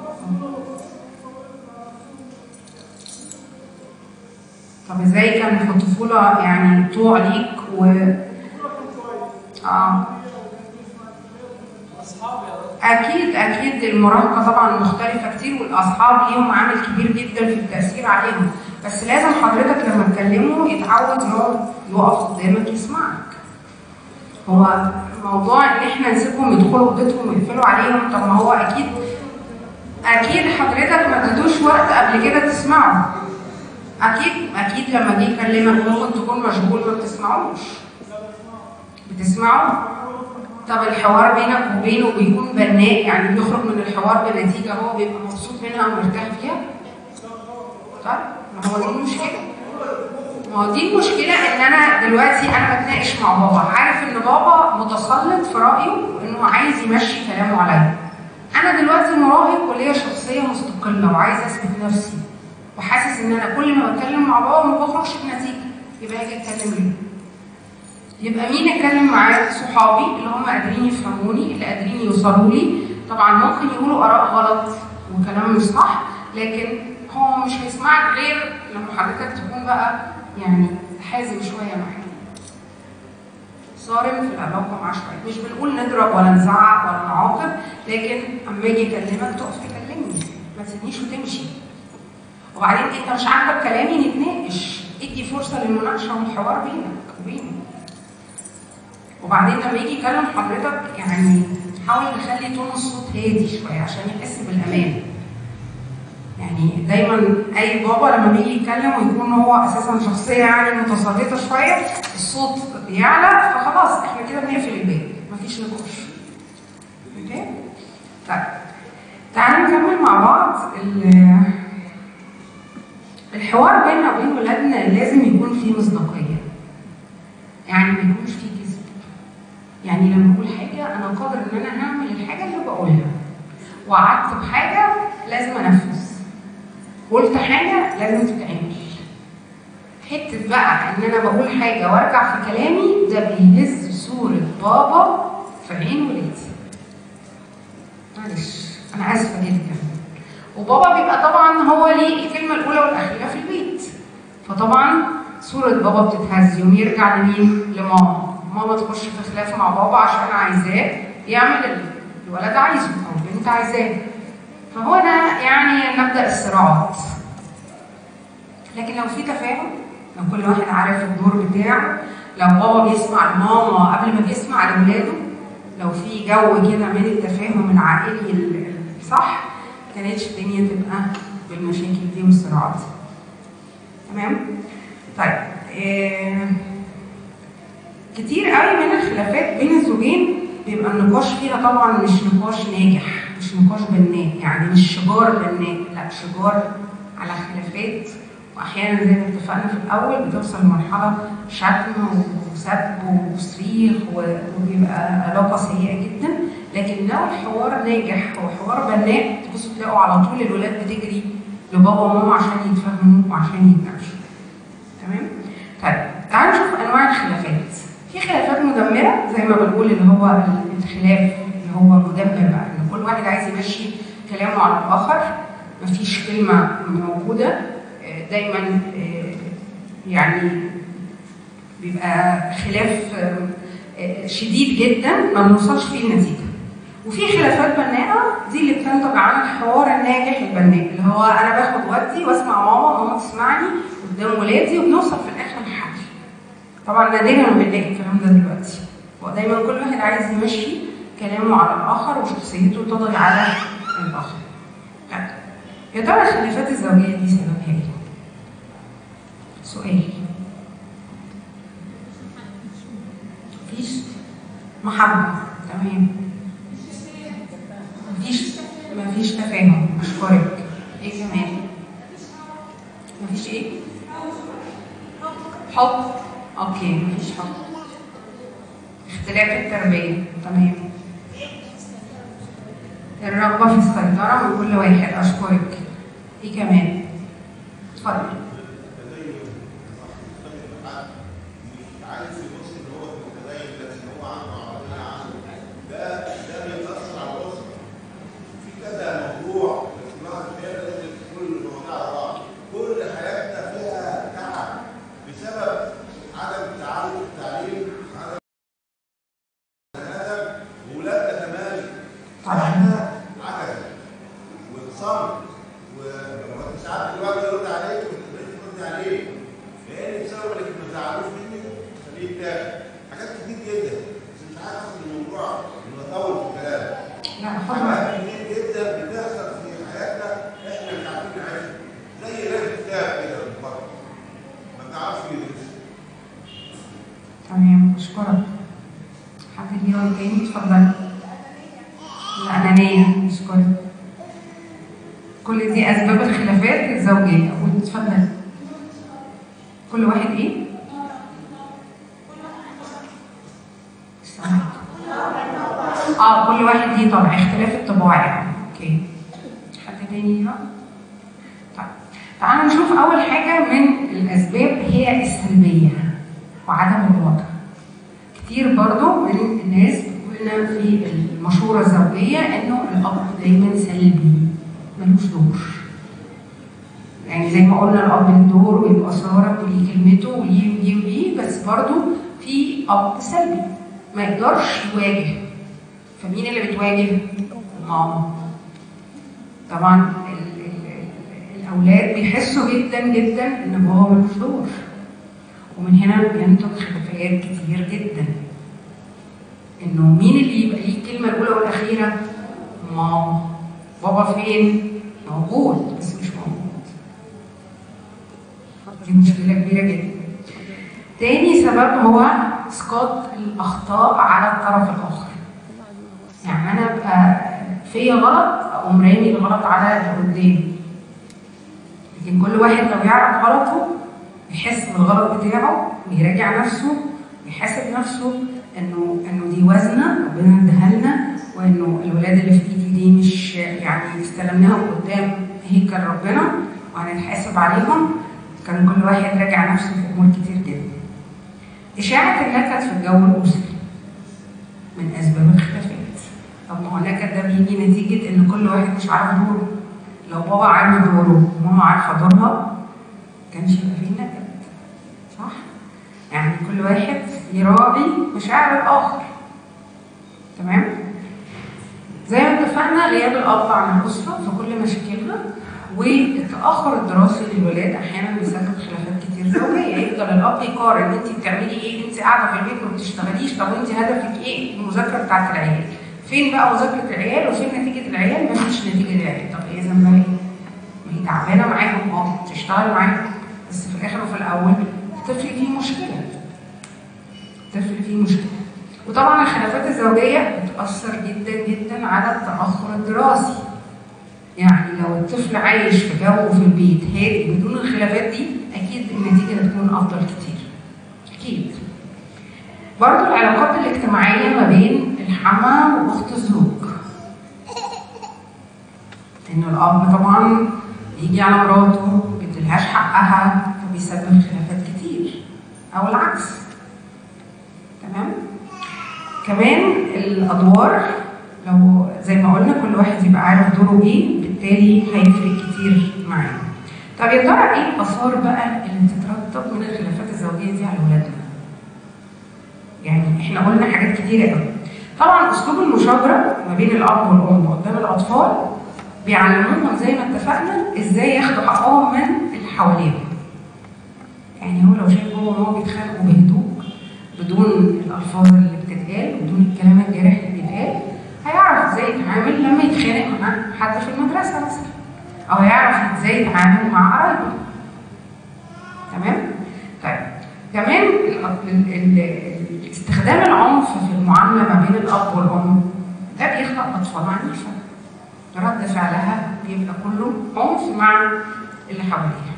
طب ازاي كان في الطفوله يعني طوع ليك و اه اصحابي يا رب اكيد اكيد المراهقه طبعا مختلفه كتير والاصحاب ليهم عامل كبير جدا في التاثير عليهم بس لازم حضرتك لما تكلمه يتعود يقعد يقف قدامك يسمعك هو موضوع ان احنا نسيبهم يدخلوا اوضتهم ويقفلوا عليهم طب ما هو اكيد اكيد حضرتك ما اديتوش وقت قبل كده تسمعه اكيد اكيد لما جه يكلمك ممكن تكون مشغول ما بتسمعوش بتسمعه طب الحوار بينك وبينه بيكون بناء يعني بيخرج من الحوار بنتيجه هو بيبقى مبسوط منها ومرتاح فيها طيب ما هو دي المشكله ما هو دي المشكله ان انا دلوقتي انا بتناقش مع بابا عارف ان بابا متسلط في رايه وانه عايز يمشي كلامه عليا انا دلوقتي مراهق وليا شخصيه مستقله وعايز اثبت نفسي وحاسس ان انا كل ما بتكلم مع بابا ما بخرجش بنتيجه يبقى اجي اتكلم ليه؟ يبقى مين اتكلم معاه؟ صحابي اللي هم قادرين يفهموني اللي قادرين يوصلوا لي طبعا ممكن يقولوا اراء غلط وكلام مش صح لكن هو مش هيسمعك غير لما حضرتك تكون بقى يعني حازم شويه معاه صارم في العلاقه معاه شويه مش بنقول نضرب ولا نزعق ولا نعاقب لكن اما اجي اكلمك تقف تكلمني ما تسيبنيش وتمشي وبعدين انت مش عاجبك كلامي نتناقش ادي فرصه للمناقشه والحوار بينك وبيني وبعدين لما يجي يكلم حضرتك يعني حاول تخلي تون الصوت هادي شويه عشان يحس بالامان يعني دايما اي بابا لما بيجي يتكلم ويكون هو اساسا شخصيه يعني متسلطه شويه الصوت بيعلى فخلاص احنا كده بنقفل الباب مفيش نقاش اوكي طيب تعالوا نكمل مع بعض ال- الحوار بيننا وبين ولادنا لازم يكون فيه مصداقيه يعني ما يكونش فيه كذب يعني لما اقول حاجه انا قادر ان انا هعمل الحاجه اللي بقولها وعدت بحاجه لازم انفذ قلت حاجه لازم تتعمل حته بقى ان انا بقول حاجه وارجع في كلامي ده بيهز صوره بابا في عين ولادي معلش انا اسفه جدا وبابا بيبقى طبعا هو ليه الكلمه الاولى والاخيره في البيت فطبعا صوره بابا بتتهز يوم يرجع لمين لماما ماما تخش في خلاف مع بابا عشان عايزاه يعمل اللي الولد عايزه او البنت عايزاه فهو ده يعني نبدا الصراعات لكن لو في تفاهم لو كل واحد عارف الدور بتاعه لو بابا بيسمع لماما قبل ما بيسمع لاولاده لو في جو كده من التفاهم العائلي ال- الصح ما كانتش الدنيا تبقى بالمشاكل دي والصراعات دي. تمام طيب آه كتير قوي من الخلافات بين الزوجين بيبقى النقاش فيها طبعا مش نقاش ناجح مش نقاش بناء يعني مش شجار بناء لا شجار على خلافات واحيانا زي ما اتفقنا في الاول بتوصل لمرحله شتم وسب وصريخ و- وبيبقى علاقه سيئه جدا لكن لو الحوار ناجح وحوار بناء تبصوا تلاقوا على طول الولاد بتجري لبابا وماما عشان يتفهموا وعشان يتناقشوا تمام طيب تعالوا نشوف انواع الخلافات في خلافات مدمره زي ما بنقول اللي هو الخلاف اللي هو مدمر بقى ان كل واحد عايز يمشي كلامه على الاخر مفيش كلمه موجوده آه، دايما آه، يعني بيبقى خلاف آه، آه، شديد جدا ما بنوصلش فيه لنتيجه وفي خلافات بناءه دي اللي بتنتج عن الحوار الناجح البناء اللي هو انا باخد ودي واسمع ماما ماما تسمعني قدام ولادي وبنوصل في الاخر لحل طبعا نادرا ما بنلاقي الكلام ده دلوقتي هو دايما كل واحد عايز يمشي كلامه على الاخر وشخصيته تضغي على الاخر طيب، يا ترى الخلافات الزوجيه دي سببها ايه؟ سؤال مفيش محبه تمام مفيش مفيش تفاهم اشكرك ايه كمان مفيش ايه حب اوكي مفيش حب اختلاف التربيه تمام الرغبه في السيطره من كل واحد اشكرك ايه كمان اتفضل عايز يبص ان هو متدين لكن هو عنده عربيه عنده ده ده بيأثر على الاسره في كذا موضوع بس الواحد فيها لازم كل المواضيع على بعض كل حياتنا فيها تعب بسبب عدم التعلم التعليم عدم هذا وولادنا كمان طبعا احنا عجز وصمت وساعات الواحد يرد عليك وانت ترد عليه لان بسبب انك ما تزعلوش مني خليه يتاخد حاجات كتير جدا بس مش عارف اخد الموضوع ونطول في الكلام لا خد حاجات كتير جدا بتحصل في حياتنا احنا مش عارفين نعيشها زي رجل كتاب كده بالظبط ما بنعرفش ندرس تمام اشكرك حد ليه رأي تاني اتفضل الأنانية اشكرك كل دي أسباب الخلافات الزوجية واتفضل كل واحد ايه؟ استنى. اه كل واحد ليه طبع اختلاف الطباع يعني اوكي حد تاني بقى؟ طيب تعالوا نشوف اول حاجه من الاسباب هي السلبيه وعدم الوضع كتير برضو من الناس بتقولنا في المشورة الزوجية انه الاب دايما سلبي ملوش دور يعني زي ما قلنا الاب له دور ويبقى صارم وليه كلمته وليه وليه وليه بس برضو في اب سلبي ما يقدرش يواجه فمين اللي بتواجه؟ ماما طبعا ال- ال- ال- الاولاد بيحسوا جدا جدا ان بابا ملوش دور ومن هنا بينتج خلافات كتير جدا انه مين اللي يبقى ليه الكلمه الاولى والاخيره ماما بابا فين موجود بس مش موجود دي مشكله كبيره جدا تاني سبب هو اسقاط الاخطاء على الطرف الاخر يعني انا ابقى فيا غلط اقوم رامي الغلط على اللي قدامي لكن كل واحد لو يعرف غلطه يحس بالغلط بتاعه ويراجع نفسه ويحاسب نفسه انه انه دي وزنه ربنا اداها لنا وانه الولاد اللي في ايدي دي مش يعني استلمناهم قدام هيكل ربنا وهنتحاسب عليهم كان كل واحد راجع نفسه في امور كتير جدا. اشاعه النكد في الجو الاسري من اسباب الخلافات. طب ما هو النكد ده بيجي نتيجه ان كل واحد مش عارف دوره. لو بابا عارف دوره وماما عارفه دورها كانش يبقى فيه نكد صح؟ يعني كل واحد يراعي مشاعر الآخر تمام؟ زي ما اتفقنا غياب الأب عن الأسرة في كل مشاكلها والتأخر الدراسي للولاد أحيانا بيسبب خلافات كتير زوجية يفضل الأب يقارن أنت بتعملي إيه؟ أنت قاعدة في البيت ما بتشتغليش طب وأنت هدفك إيه؟ المذاكرة بتاعت العيال فين بقى مذاكرة العيال وفين نتيجة العيال؟ مفيش نتيجة العيال طب إيه ذنبها إيه؟ ما هي تعبانة معاهم أه تشتغل معاهم بس في الاخر وفي الاول الطفل فيه مشكله الطفل فيه مشكله وطبعا الخلافات الزوجيه بتاثر جدا جدا على التاخر الدراسي يعني لو الطفل عايش في جو في البيت هادي بدون الخلافات دي اكيد النتيجه هتكون افضل كتير اكيد برضه العلاقات الاجتماعيه ما بين الحما واخت الزوج ان الاب طبعا يجي على مراته ما بيديلهاش حقها فبيسبب خلافات كتير او العكس تمام كمان الادوار لو زي ما قلنا كل واحد يبقى عارف دوره ايه بالتالي هيفرق كتير معاه طب يا ترى ايه الاثار بقى اللي بتترتب من الخلافات الزوجيه دي على اولادنا يعني احنا قلنا حاجات كتيره قوي طبعا اسلوب المشاجره ما بين الاب والام قدام الاطفال بيعلموهم زي ما اتفقنا ازاي ياخدوا حقهم من اللي حواليهم. يعني هو لو شايف هو وهو بيتخانقوا بهدوء بدون الالفاظ اللي بتتقال بدون الكلام الجارح اللي بيتقال هيعرف ازاي يتعامل لما يتخانق مع حد في المدرسه مثلا او هيعرف ازاي يتعامل مع قرايبه. تمام؟ طيب كمان ال- ال- ال- استخدام العنف في المعامله ما بين الاب والام ده بيخلق اطفال عنيفه. رد فعلها بيبقى كله عنف مع اللي حواليها.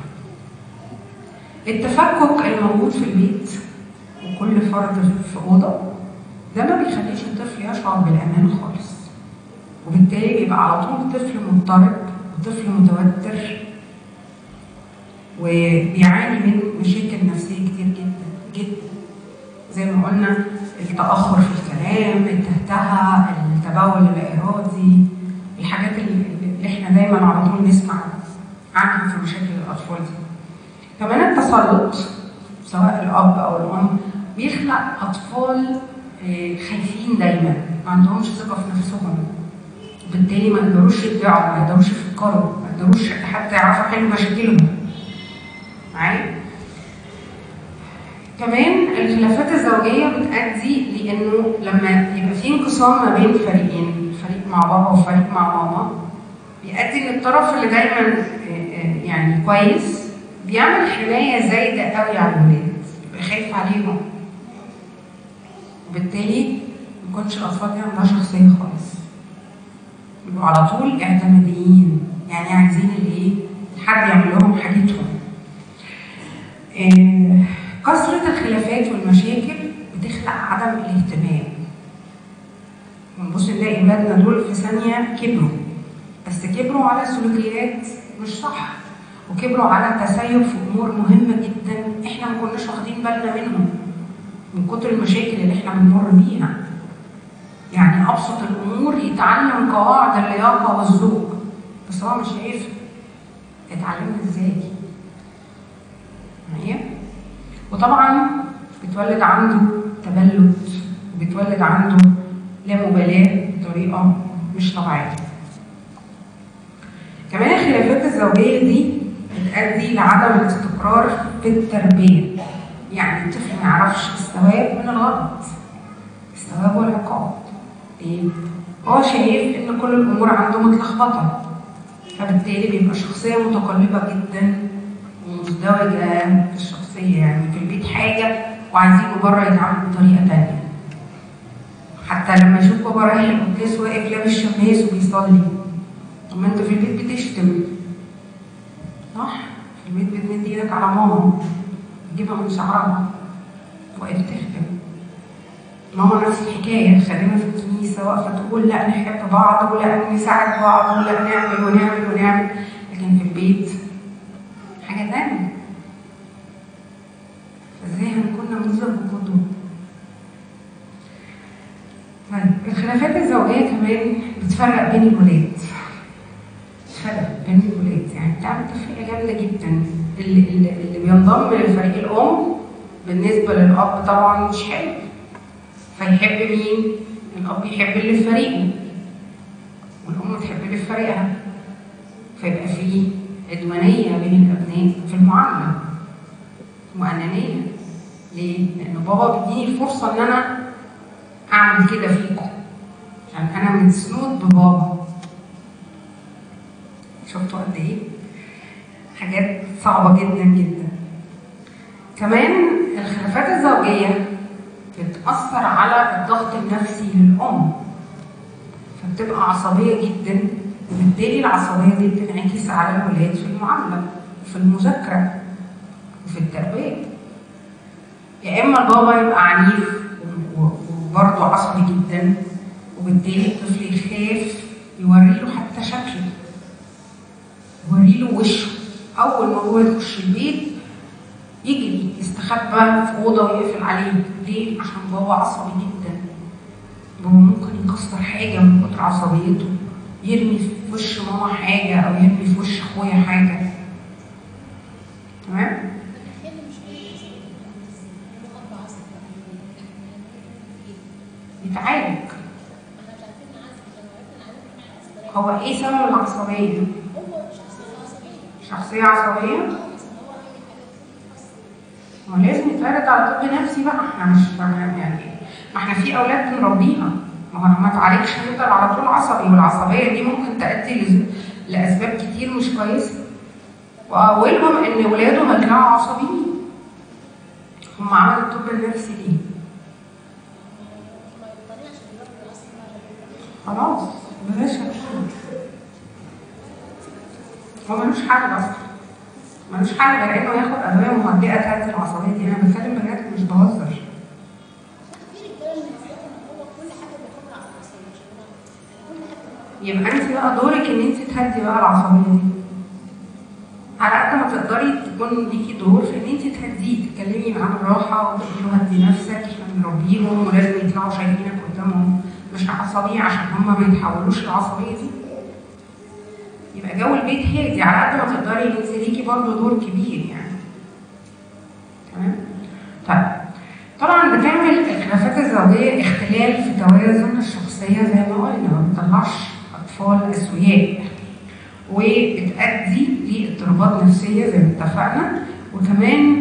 التفكك الموجود في البيت وكل فرد في اوضه ده ما بيخليش الطفل يشعر بالامان خالص. وبالتالي بيبقى على طول طفل مضطرب وطفل متوتر وبيعاني من مشاكل نفسيه كتير جدا جدا. زي ما قلنا التاخر في الكلام، التهتهه، التبول الارادي، الحاجات اللي اللي احنا دايما على طول نسمع عنها في مشاكل الاطفال دي. كمان التسلط سواء الاب او الام بيخلق اطفال آه، خايفين دايما ما عندهمش ثقه في نفسهم وبالتالي ما يقدروش يبدعوا ما يقدروش يفكروا ما يقدروش حتى يعرفوا يحلوا مشاكلهم معايا كمان الخلافات الزوجيه بتؤدي لانه لما يبقى في انقسام ما بين فريقين فريق مع بابا وفريق مع ماما بيؤدي ان الطرف اللي دايما آه، آه، يعني كويس بيعمل حمايه زايده قوي على الولاد يبقى خايف عليهم وبالتالي ما يكونش الاطفال دي عندها شخصيه خالص يبقوا على طول اعتماديين يعني عايزين الايه حد يعمل لهم حاجتهم آه، كثرة الخلافات والمشاكل بتخلق عدم الاهتمام ونبص نلاقي ولادنا دول في ثانية كبروا بس كبروا على سلوكيات مش صح وكبروا على تسيب في امور مهمه جدا احنا ما كناش واخدين بالنا منهم من كتر المشاكل اللي احنا بنمر بيها يعني ابسط الامور يتعلم قواعد اللياقه والذوق بس هو مش شايفها اتعلمها ازاي معايا وطبعا بتولد عنده تبلد وبتولد عنده لا مبالاه بطريقه مش طبيعيه كمان الخلافات الزوجيه دي بتؤدي لعدم الاستقرار في التربيه يعني الطفل ما يعرفش الثواب من الغلط الثواب والعقاب ليه؟ هو شايف ان كل الامور عنده متلخبطه فبالتالي بيبقى شخصيه متقلبه جدا ومزدوجه في الشخصيه يعني في البيت حاجه وعايزينه بره يتعامل بطريقه تانيه حتى لما يشوف بابا رايح القداس واقف لابس شماس وبيصلي طب ما انت في البيت بتشتم صح؟ في البيت بتمد ايدك على ماما تجيبها من شعرها واقف تخدم ماما نفس الحكايه خادمه في الكنيسه واقفه تقول لا نحب بعض ولا نساعد بعض ولا نعمل ونعمل ونعمل لكن في البيت حاجه تانية فازاي هنكون نموذج وقدوه طيب الخلافات الزوجيه كمان بتفرق بين الولاد بتفرق بين الولاد يعني بتعمل تفرقه جامده جدا اللي, اللي, اللي بينضم لفريق الام بالنسبه للاب طبعا مش حلو فيحب مين؟ الاب يحب اللي في فريقه والام تحب اللي في فريقها فيبقى في عدوانيه بين الابناء في المعامله وانانيه ليه؟ لان بابا بيديني الفرصه ان انا اعمل كده فيكم عشان انا مسنود ببابا شفتوا قد ايه؟ حاجات صعبه جدا جدا كمان الخلافات الزوجيه بتأثر على الضغط النفسي للأم فبتبقى عصبية جدا وبالتالي العصبية دي بتنعكس على الولاد في المعاملة وفي المذاكرة وفي التربية يا إما البابا يبقى عنيف وبرضه عصبي جدا وبالتالي الطفل يخاف يوري له حتى شكله يوري له وشه أول ما هو يخش البيت يجري يستخبى في اوضه ويقفل عليه ليه؟ عشان بابا عصبي جدا بابا ممكن يكسر حاجه من كتر عصبيته يرمي في وش ماما حاجه او يرمي في وش اخويا حاجه تمام؟ يتعالج هو ايه سبب العصبيه؟ شخصيه عصبيه؟ ما لازم يتعرض على طب نفسي بقى احنا مش يعني ما احنا في اولاد بنربيها ما هو ما تعالجش هيفضل على طول عصبي والعصبيه دي ممكن تؤدي لاسباب كتير مش كويسه واولهم ان ولاده هيطلعوا عصبيين هم عملوا الطب النفسي ليه؟ خلاص بلاش هو ملوش حل اصلا ملوش حل غير انه ياخد ادويه مهدئه تهدي العصبيه دي انا بتكلم بجد مش بهزر يبقى انت بقى دورك ان انت تهدي بقى العصبيه دي على قد ما تقدري تكون ليكي دور في ان انت تهديه تتكلمي معاه بالراحه وتقولي له هدي نفسك احنا بنربيهم ولازم يطلعوا شايفينك قدامهم مش عصبيه عشان هم ما يتحولوش للعصبيه دي يبقى جو البيت هادي على قد ما تقدري انت ليكي برضه دور كبير يعني تمام طيب طبعا بتعمل الخلافات الزوجيه اختلال في توازن الشخصيه زي ما قلنا ما بتطلعش اطفال اسوياء وبتؤدي لاضطرابات نفسيه زي ما اتفقنا وكمان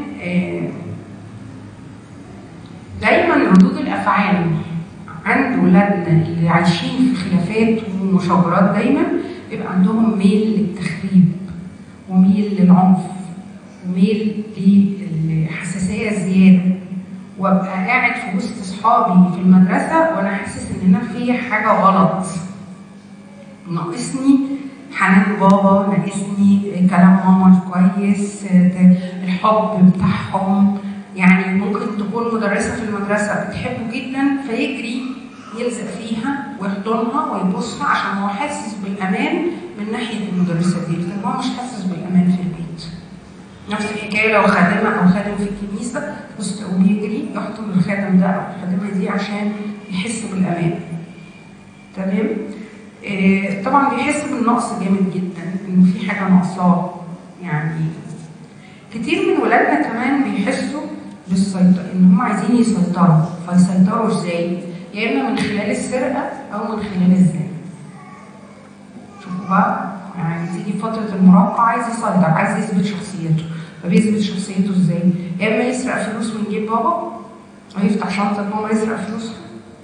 دايما ردود الافعال عند ولادنا اللي عايشين في خلافات ومشاورات دايما بيبقى عندهم ميل للتخريب وميل للعنف وميل للحساسيه الزياده وابقى قاعد في وسط اصحابي في المدرسه وانا حاسس ان انا في حاجه غلط ناقصني حنان بابا ناقصني كلام ماما كويس الحب بتاعهم يعني ممكن تكون مدرسة في المدرسة بتحبه جدا فيجري يلزق فيها ويحضنها ويبوسها عشان هو حاسس بالأمان من ناحية المدرسة دي لكن هو مش حاسس بالأمان في البيت. نفس الحكاية لو خادمة أو خادم في الكنيسة بص تقوم يجري يحضن الخادم ده أو الخادمة دي عشان يحس بالأمان. تمام؟ إيه طبعا بيحس بالنقص جامد جدا إنه في حاجة ناقصاه يعني كتير من ولادنا كمان بيحسوا بالسيطرة إن هم عايزين يسيطروا فيسيطروا إزاي؟ يا إما من خلال السرقة أو من خلال الزنا. شوفوا بقى يعني تيجي فترة المراهقة عايز يسيطر عايز يثبت شخصيته فبيثبت شخصيته إزاي؟ يا إما يسرق فلوس من جيب بابا أو يفتح شنطة ماما يسرق فلوسها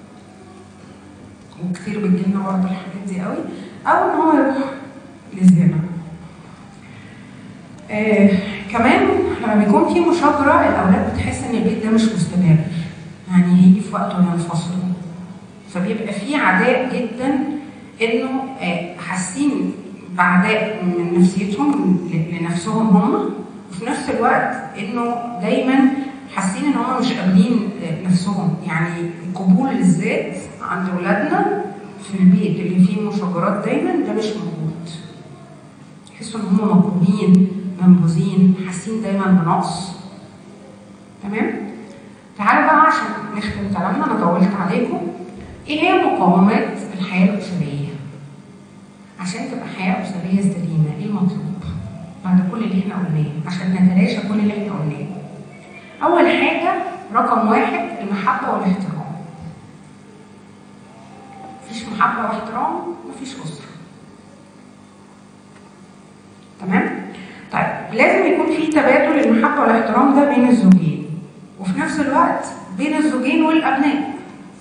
وكتير بتجيلنا برضه الحاجات دي قوي أو إن هو يروح للزنا. آه كمان لما بيكون في مشاجرة الأولاد بتحس إن البيت ده مش مستمر يعني هيجي في وقت وينفصلوا فبيبقى في عداء جدا إنه آه حاسين بعداء من نفسيتهم ل- لنفسهم هم وفي نفس الوقت إنه دايما حاسين إن هم مش قابلين آه، نفسهم يعني قبول الذات عند ولادنا في البيت اللي فيه مشاجرات دايما ده مش موجود يحسوا ان هم مكروهين منبوذين حاسين دايما بنقص تمام تعالوا بقى عشان نختم كلامنا انا طولت عليكم ايه هي مقومات الحياه الاسريه عشان تبقى حياه اسريه سليمه ايه المطلوب بعد كل اللي احنا قلناه عشان نتلاشى كل اللي احنا قلناه اول حاجه رقم واحد المحبه والاحترام مفيش محبه واحترام مفيش اسره تمام طيب لازم يكون في تبادل المحبه والاحترام ده بين الزوجين وفي نفس الوقت بين الزوجين والابناء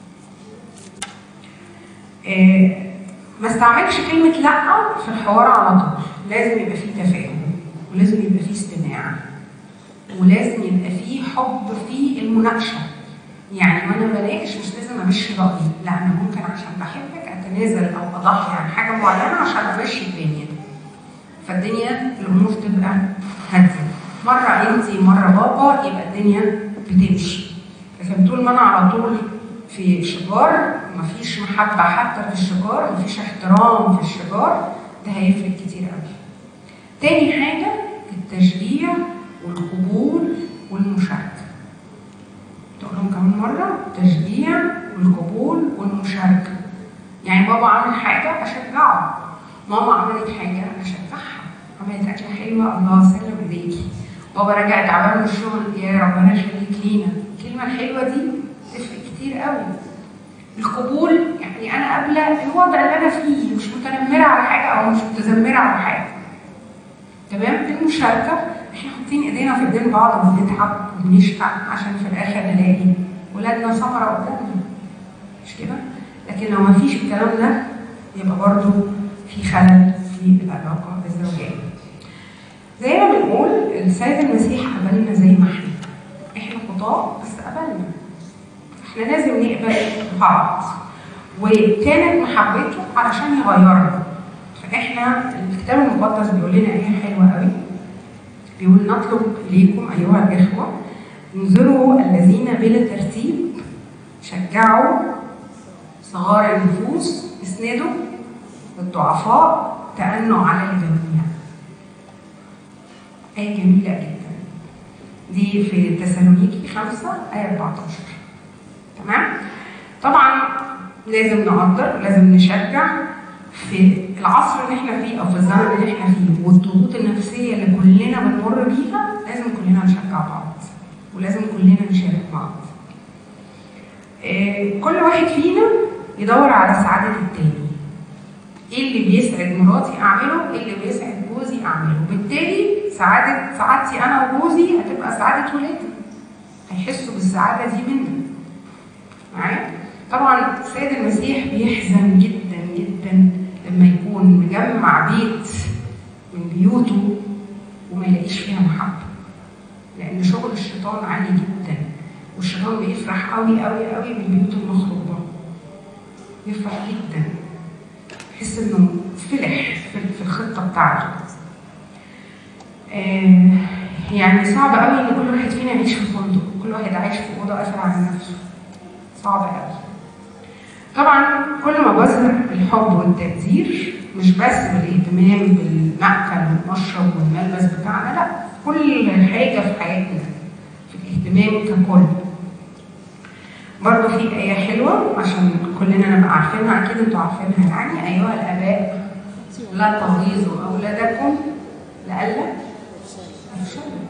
إيه ما استعملش كلمه لا في الحوار على طول لازم يبقى فيه تفاهم ولازم يبقى فيه استماع ولازم يبقى فيه حب في المناقشه يعني وانا بناقش مش لازم امشي رايي لا انا ممكن عشان بحبك اتنازل او اضحي عن حاجه معينه عشان امشي الدنيا فالدنيا الامور تبقى هاديه مره انت مره بابا يبقى الدنيا بتمشي لكن طول ما انا على طول في شجار مفيش محبه حتى في الشجار مفيش احترام في الشجار ده هيفرق كتير قوي تاني حاجه التشجيع والقبول والمشاركه تقولهم كمان مرة التشجيع والقبول والمشاركة يعني بابا عمل حاجة أشجعه ماما عملت حاجة أشجعها عملت أكلة حلوة الله سلم إيديكي بابا رجع تعبان من الشغل يا ربنا يخليك لينا الكلمة الحلوة دي تفرق كتير قوي القبول يعني أنا قابلة الوضع اللي أنا فيه مش متنمرة على حاجة أو مش متذمرة على حاجة تمام المشاركة احنا حاطين ايدينا في ايدين بعض وبنتعب وبنشقى عشان في الاخر نلاقي ولادنا ثمرة قدامنا مش كده؟ لكن لو ما فيش الكلام ده يبقى برضو في خلل في العلاقة الزوجية. زي ما بنقول السيد المسيح قبلنا زي ما احنا. احنا خطاة بس قبلنا. احنا لازم نقبل بعض. وكانت محبته علشان يغيرنا. فاحنا الكتاب المقدس بيقول لنا ايه حلوه قوي بيقول نطلب اليكم ايها الاخوه انظروا الذين بلا ترتيب شجعوا صغار النفوس اسندوا الضعفاء تأنوا على الجميع آية جميلة جدا دي في تسالونيكي 5 آية 14 تمام طبعا لازم نقدر لازم نشجع في العصر اللي احنا فيه او في الزمن اللي احنا فيه والضغوط النفسيه اللي كلنا بنمر بيها لازم كلنا نشجع بعض ولازم كلنا نشارك بعض. إيه كل واحد فينا يدور على سعاده التاني. ايه اللي بيسعد مراتي اعمله؟ ايه اللي بيسعد جوزي اعمله؟ بالتالي سعاده سعادتي انا وجوزي هتبقى سعاده ولادي. هيحسوا بالسعاده دي مني. معايا؟ طبعا السيد المسيح بيحزن جدا جدا لما يكون مجمع بيت من بيوته وما يلاقيش فيها محبه لان شغل الشيطان عالي جدا والشيطان بيفرح قوي قوي قوي بالبيوت المخروبه يفرح جدا يحس انه فلح في الخطه بتاعته آه يعني صعب قوي ان كل واحد فينا يعيش في فندق كل واحد عايش في اوضه قافل على نفسه صعب قوي طبعا كل ما بظهر الحب والتقدير مش بس بالاهتمام بالمأكل والمشرب والملبس بتاعنا لا كل حاجه في حياتنا في الاهتمام ككل برضه في آية حلوة عشان كلنا نبقى عارفينها أكيد أنتوا عارفينها يعني أيها الآباء لا تغيظوا أولادكم لئلا يفشلوا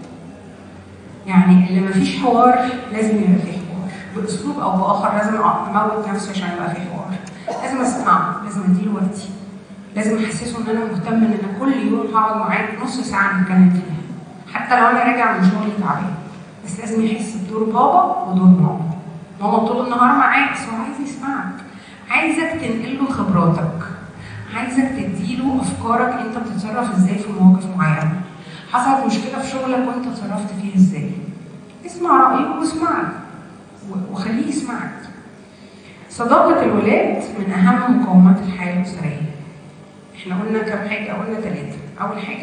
يعني اللي مفيش حوار لازم يبقى فيه حوار بأسلوب أو بآخر لازم أموت نفسي عشان يبقى فيه حوار لازم أسمعه لازم أديله وقتي لازم أحسسه إن أنا مهتم إن أنا كل يوم هقعد معاك نص ساعة نتكلم فيها حتى لو أنا راجع من شغلي تعبان بس لازم يحس بدور بابا ودور ماما ماما طول النهار معاك بس هو عايز يسمعك عايزك تنقل له خبراتك عايزك تديله افكارك انت بتتصرف ازاي في مواقف معينه حصلت مشكله في شغلك وانت اتصرفت فيها ازاي اسمع رايه واسمعك و- وخليه يسمعك صداقة الولاد من أهم مقومات الحياة الأسرية. إحنا قلنا كم حاجة؟ قلنا ثلاثة. أول حاجة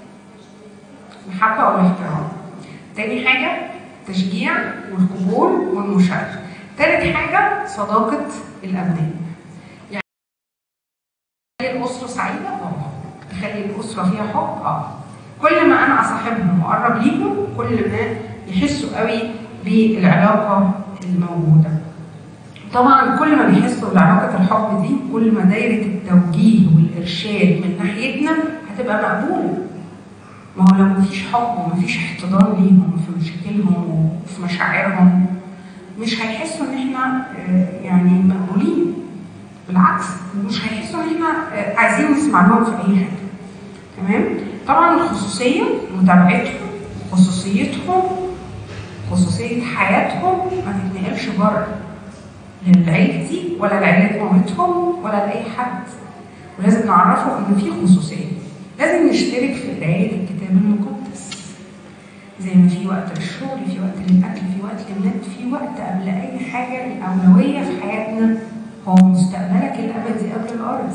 المحبة والاحترام. تاني حاجة التشجيع والقبول والمشاركة. تالت حاجة صداقة الأبناء. يعني تخلي الأسرة سعيدة؟ اه. تخلي الأسرة فيها حب؟ اه. كل ما أنا أصاحبهم وأقرب ليهم كل ما يحسوا قوي بالعلاقة الموجودة. طبعا كل ما بيحسوا بعلاقة الحب دي كل ما دايرة التوجيه والإرشاد من ناحيتنا هتبقى مقبولة. ما هو لو مفيش حب ومفيش احتضان ليهم في مشاكلهم وفي مشاعرهم مش هيحسوا ان احنا آه، يعني مقبولين بالعكس مش هيحسوا ان احنا آه، عايزين نسمع لهم في اي حاجه تمام طبعا الخصوصيه متابعتهم خصوصيتهم خصوصيه حياتهم ما تتنقلش بره لا لعيلتي ولا لعيلة مامتهم ولا لأي حد ولازم نعرفه إن في خصوصية لازم نشترك في قراية الكتاب المقدس زي ما في وقت للشغل في وقت للأكل في وقت للنت في وقت قبل أي حاجة الأولوية في حياتنا هو مستقبلك الأبدي قبل الأرض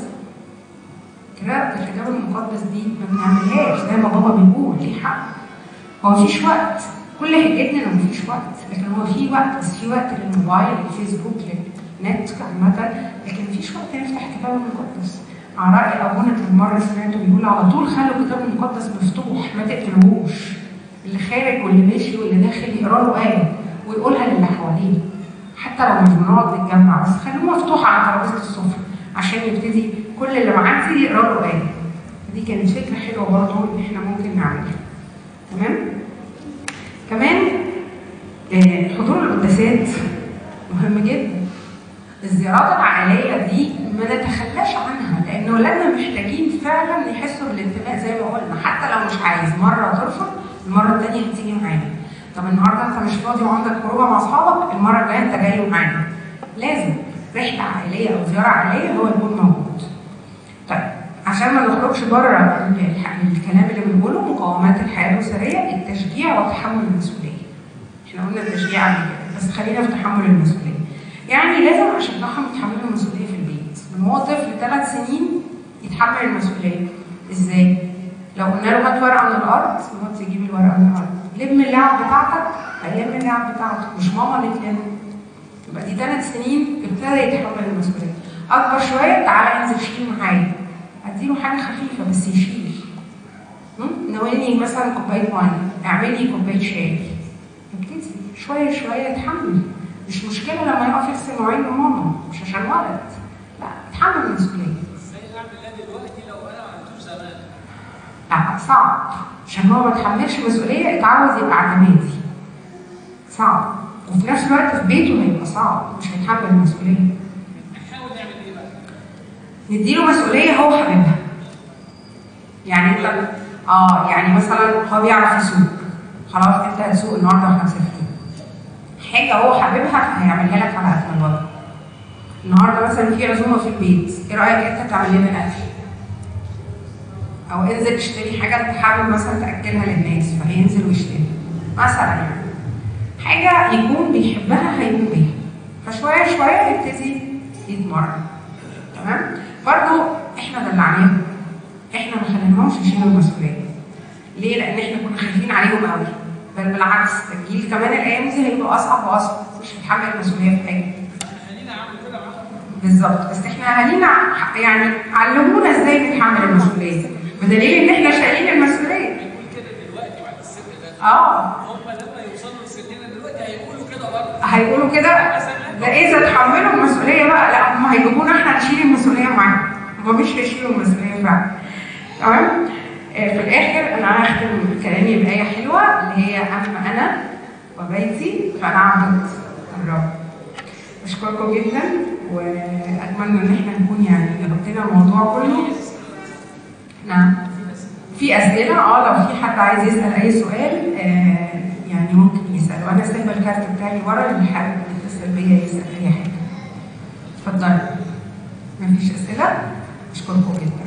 قراءة الكتاب المقدس دي ما بنعملهاش زي ما بابا بيقول ليه حق هو مفيش وقت كل حجتنا انه مفيش وقت لكن هو في وقت بس في وقت للموبايل للفيسبوك للنت عامة لكن مفيش وقت نفتح الكتاب المقدس على رأي أبونا كان مرة سمعته بيقول على طول خلوا الكتاب المقدس مفتوح ما تقفلوهوش اللي خارج واللي ماشي واللي داخل يقرا له آية ويقولها للي حواليه حتى لو مش بنقعد نتجمع بس خلوه مفتوح على ترابيزة السفرة عشان يبتدي كل اللي معدي يقرا له آية دي كانت فكرة حلوة برضه إن إحنا ممكن نعملها تمام؟ كمان آه، حضور القداسات مهم جدا الزيارات العائلية دي ما نتخلاش عنها لأن ولادنا محتاجين فعلا يحسوا بالانتماء زي ما قلنا حتى لو مش عايز مرة ترفض المرة التانية هتيجي معانا طب النهارده انت مش فاضي وعندك خروجه مع اصحابك المرة الجاية انت جاي معانا لازم رحلة عائلية أو زيارة عائلية هو يكون موجود طيب عشان ما نخرجش بره الح- الكلام اللي بنقوله مقومات الحياه الاسريه التشجيع وتحمل المسؤوليه. احنا قلنا التشجيع قبل كده بس خلينا في تحمل المسؤوليه. يعني لازم اشجعهم يتحملوا المسؤوليه في البيت. من هو طفل ثلاث سنين يتحمل المسؤوليه. ازاي؟ لو قلنا له هات ورقه من الارض يقعد يجيب الورقه من الارض. لم اللعب بتاعتك هيلم اللعب بتاعته مش ماما اللي تلم. يبقى دي ثلاث سنين ابتدى يتحمل المسؤوليه. اكبر شويه تعالى انزل شيل معايا. اديله حاجه خفيفه بس يشيل مم؟ ناولني مثلا كوبايه ميه اعملي كوبايه شاي ابتدي شويه شويه يتحمل مش مشكله لما يقف يغسل مواعين ماما مش عشان ولد لا اتحمل المسؤوليه ازاي اعمل ده دلوقتي لو انا ما عملتوش زمان؟ لا صعب عشان هو ما تحملش مسؤوليه اتعود يبقى اعتمادي صعب وفي نفس الوقت في بيته هيبقى صعب مش هيتحمل المسؤوليه نحاول نعمل ايه بقى؟ نديله مسؤوليه هو حاببها يعني انت اه يعني مثلا هو بيعرف يسوق خلاص انت هتسوق النهارده واحنا مسافرين حاجه هو حاببها هيعملها لك على اكمل وجه النهارده مثلا في عزومه في البيت ايه رايك انت تعمل لنا الاكل او انزل اشتري حاجه انت حابب مثلا تاكلها للناس فهينزل ويشتري مثلا يعني حاجه يكون بيحبها هيقوم بيها فشويه شويه يبتدي يتمرن تمام برضو احنا دلعناهم احنا ما خليناهمش يشيلوا المسؤوليه ليه؟ لان احنا كنا خايفين عليهم قوي بل بالعكس الجيل كمان الايام دي هيبقى اصعب واصعب مش هيتحمل المسؤوليه في حاجه اهالينا عملوا كده معاهم بالظبط بس احنا اهالينا ع- يعني علمونا ازاي نتحمل المسؤوليه بدليل ان احنا شايلين المسؤوليه هيقول كده دلوقتي بعد السن ده اه هم لما يوصلوا لسننا دلوقتي هيقولوا كده برضه هيقولوا كده ده اذا تحملوا المسؤوليه بقى لا هم هيجيبونا احنا نشيل المسؤوليه معاهم هم مش هيشيلوا المسؤوليه فعلا تمام آه، في الاخر انا هختم كلامي بايه حلوه اللي هي اما انا وبيتي فنعبد الرب اشكركم جدا واتمنى ان احنا نكون يعني غطينا الموضوع كله نعم في اسئله اه لو في حد عايز يسال اي سؤال آه يعني ممكن يسال وانا سايبه الكارت بتاعي ورا اللي حابب يتصل بيا يسال اي حاجه اتفضلي مفيش اسئله اشكركم جدا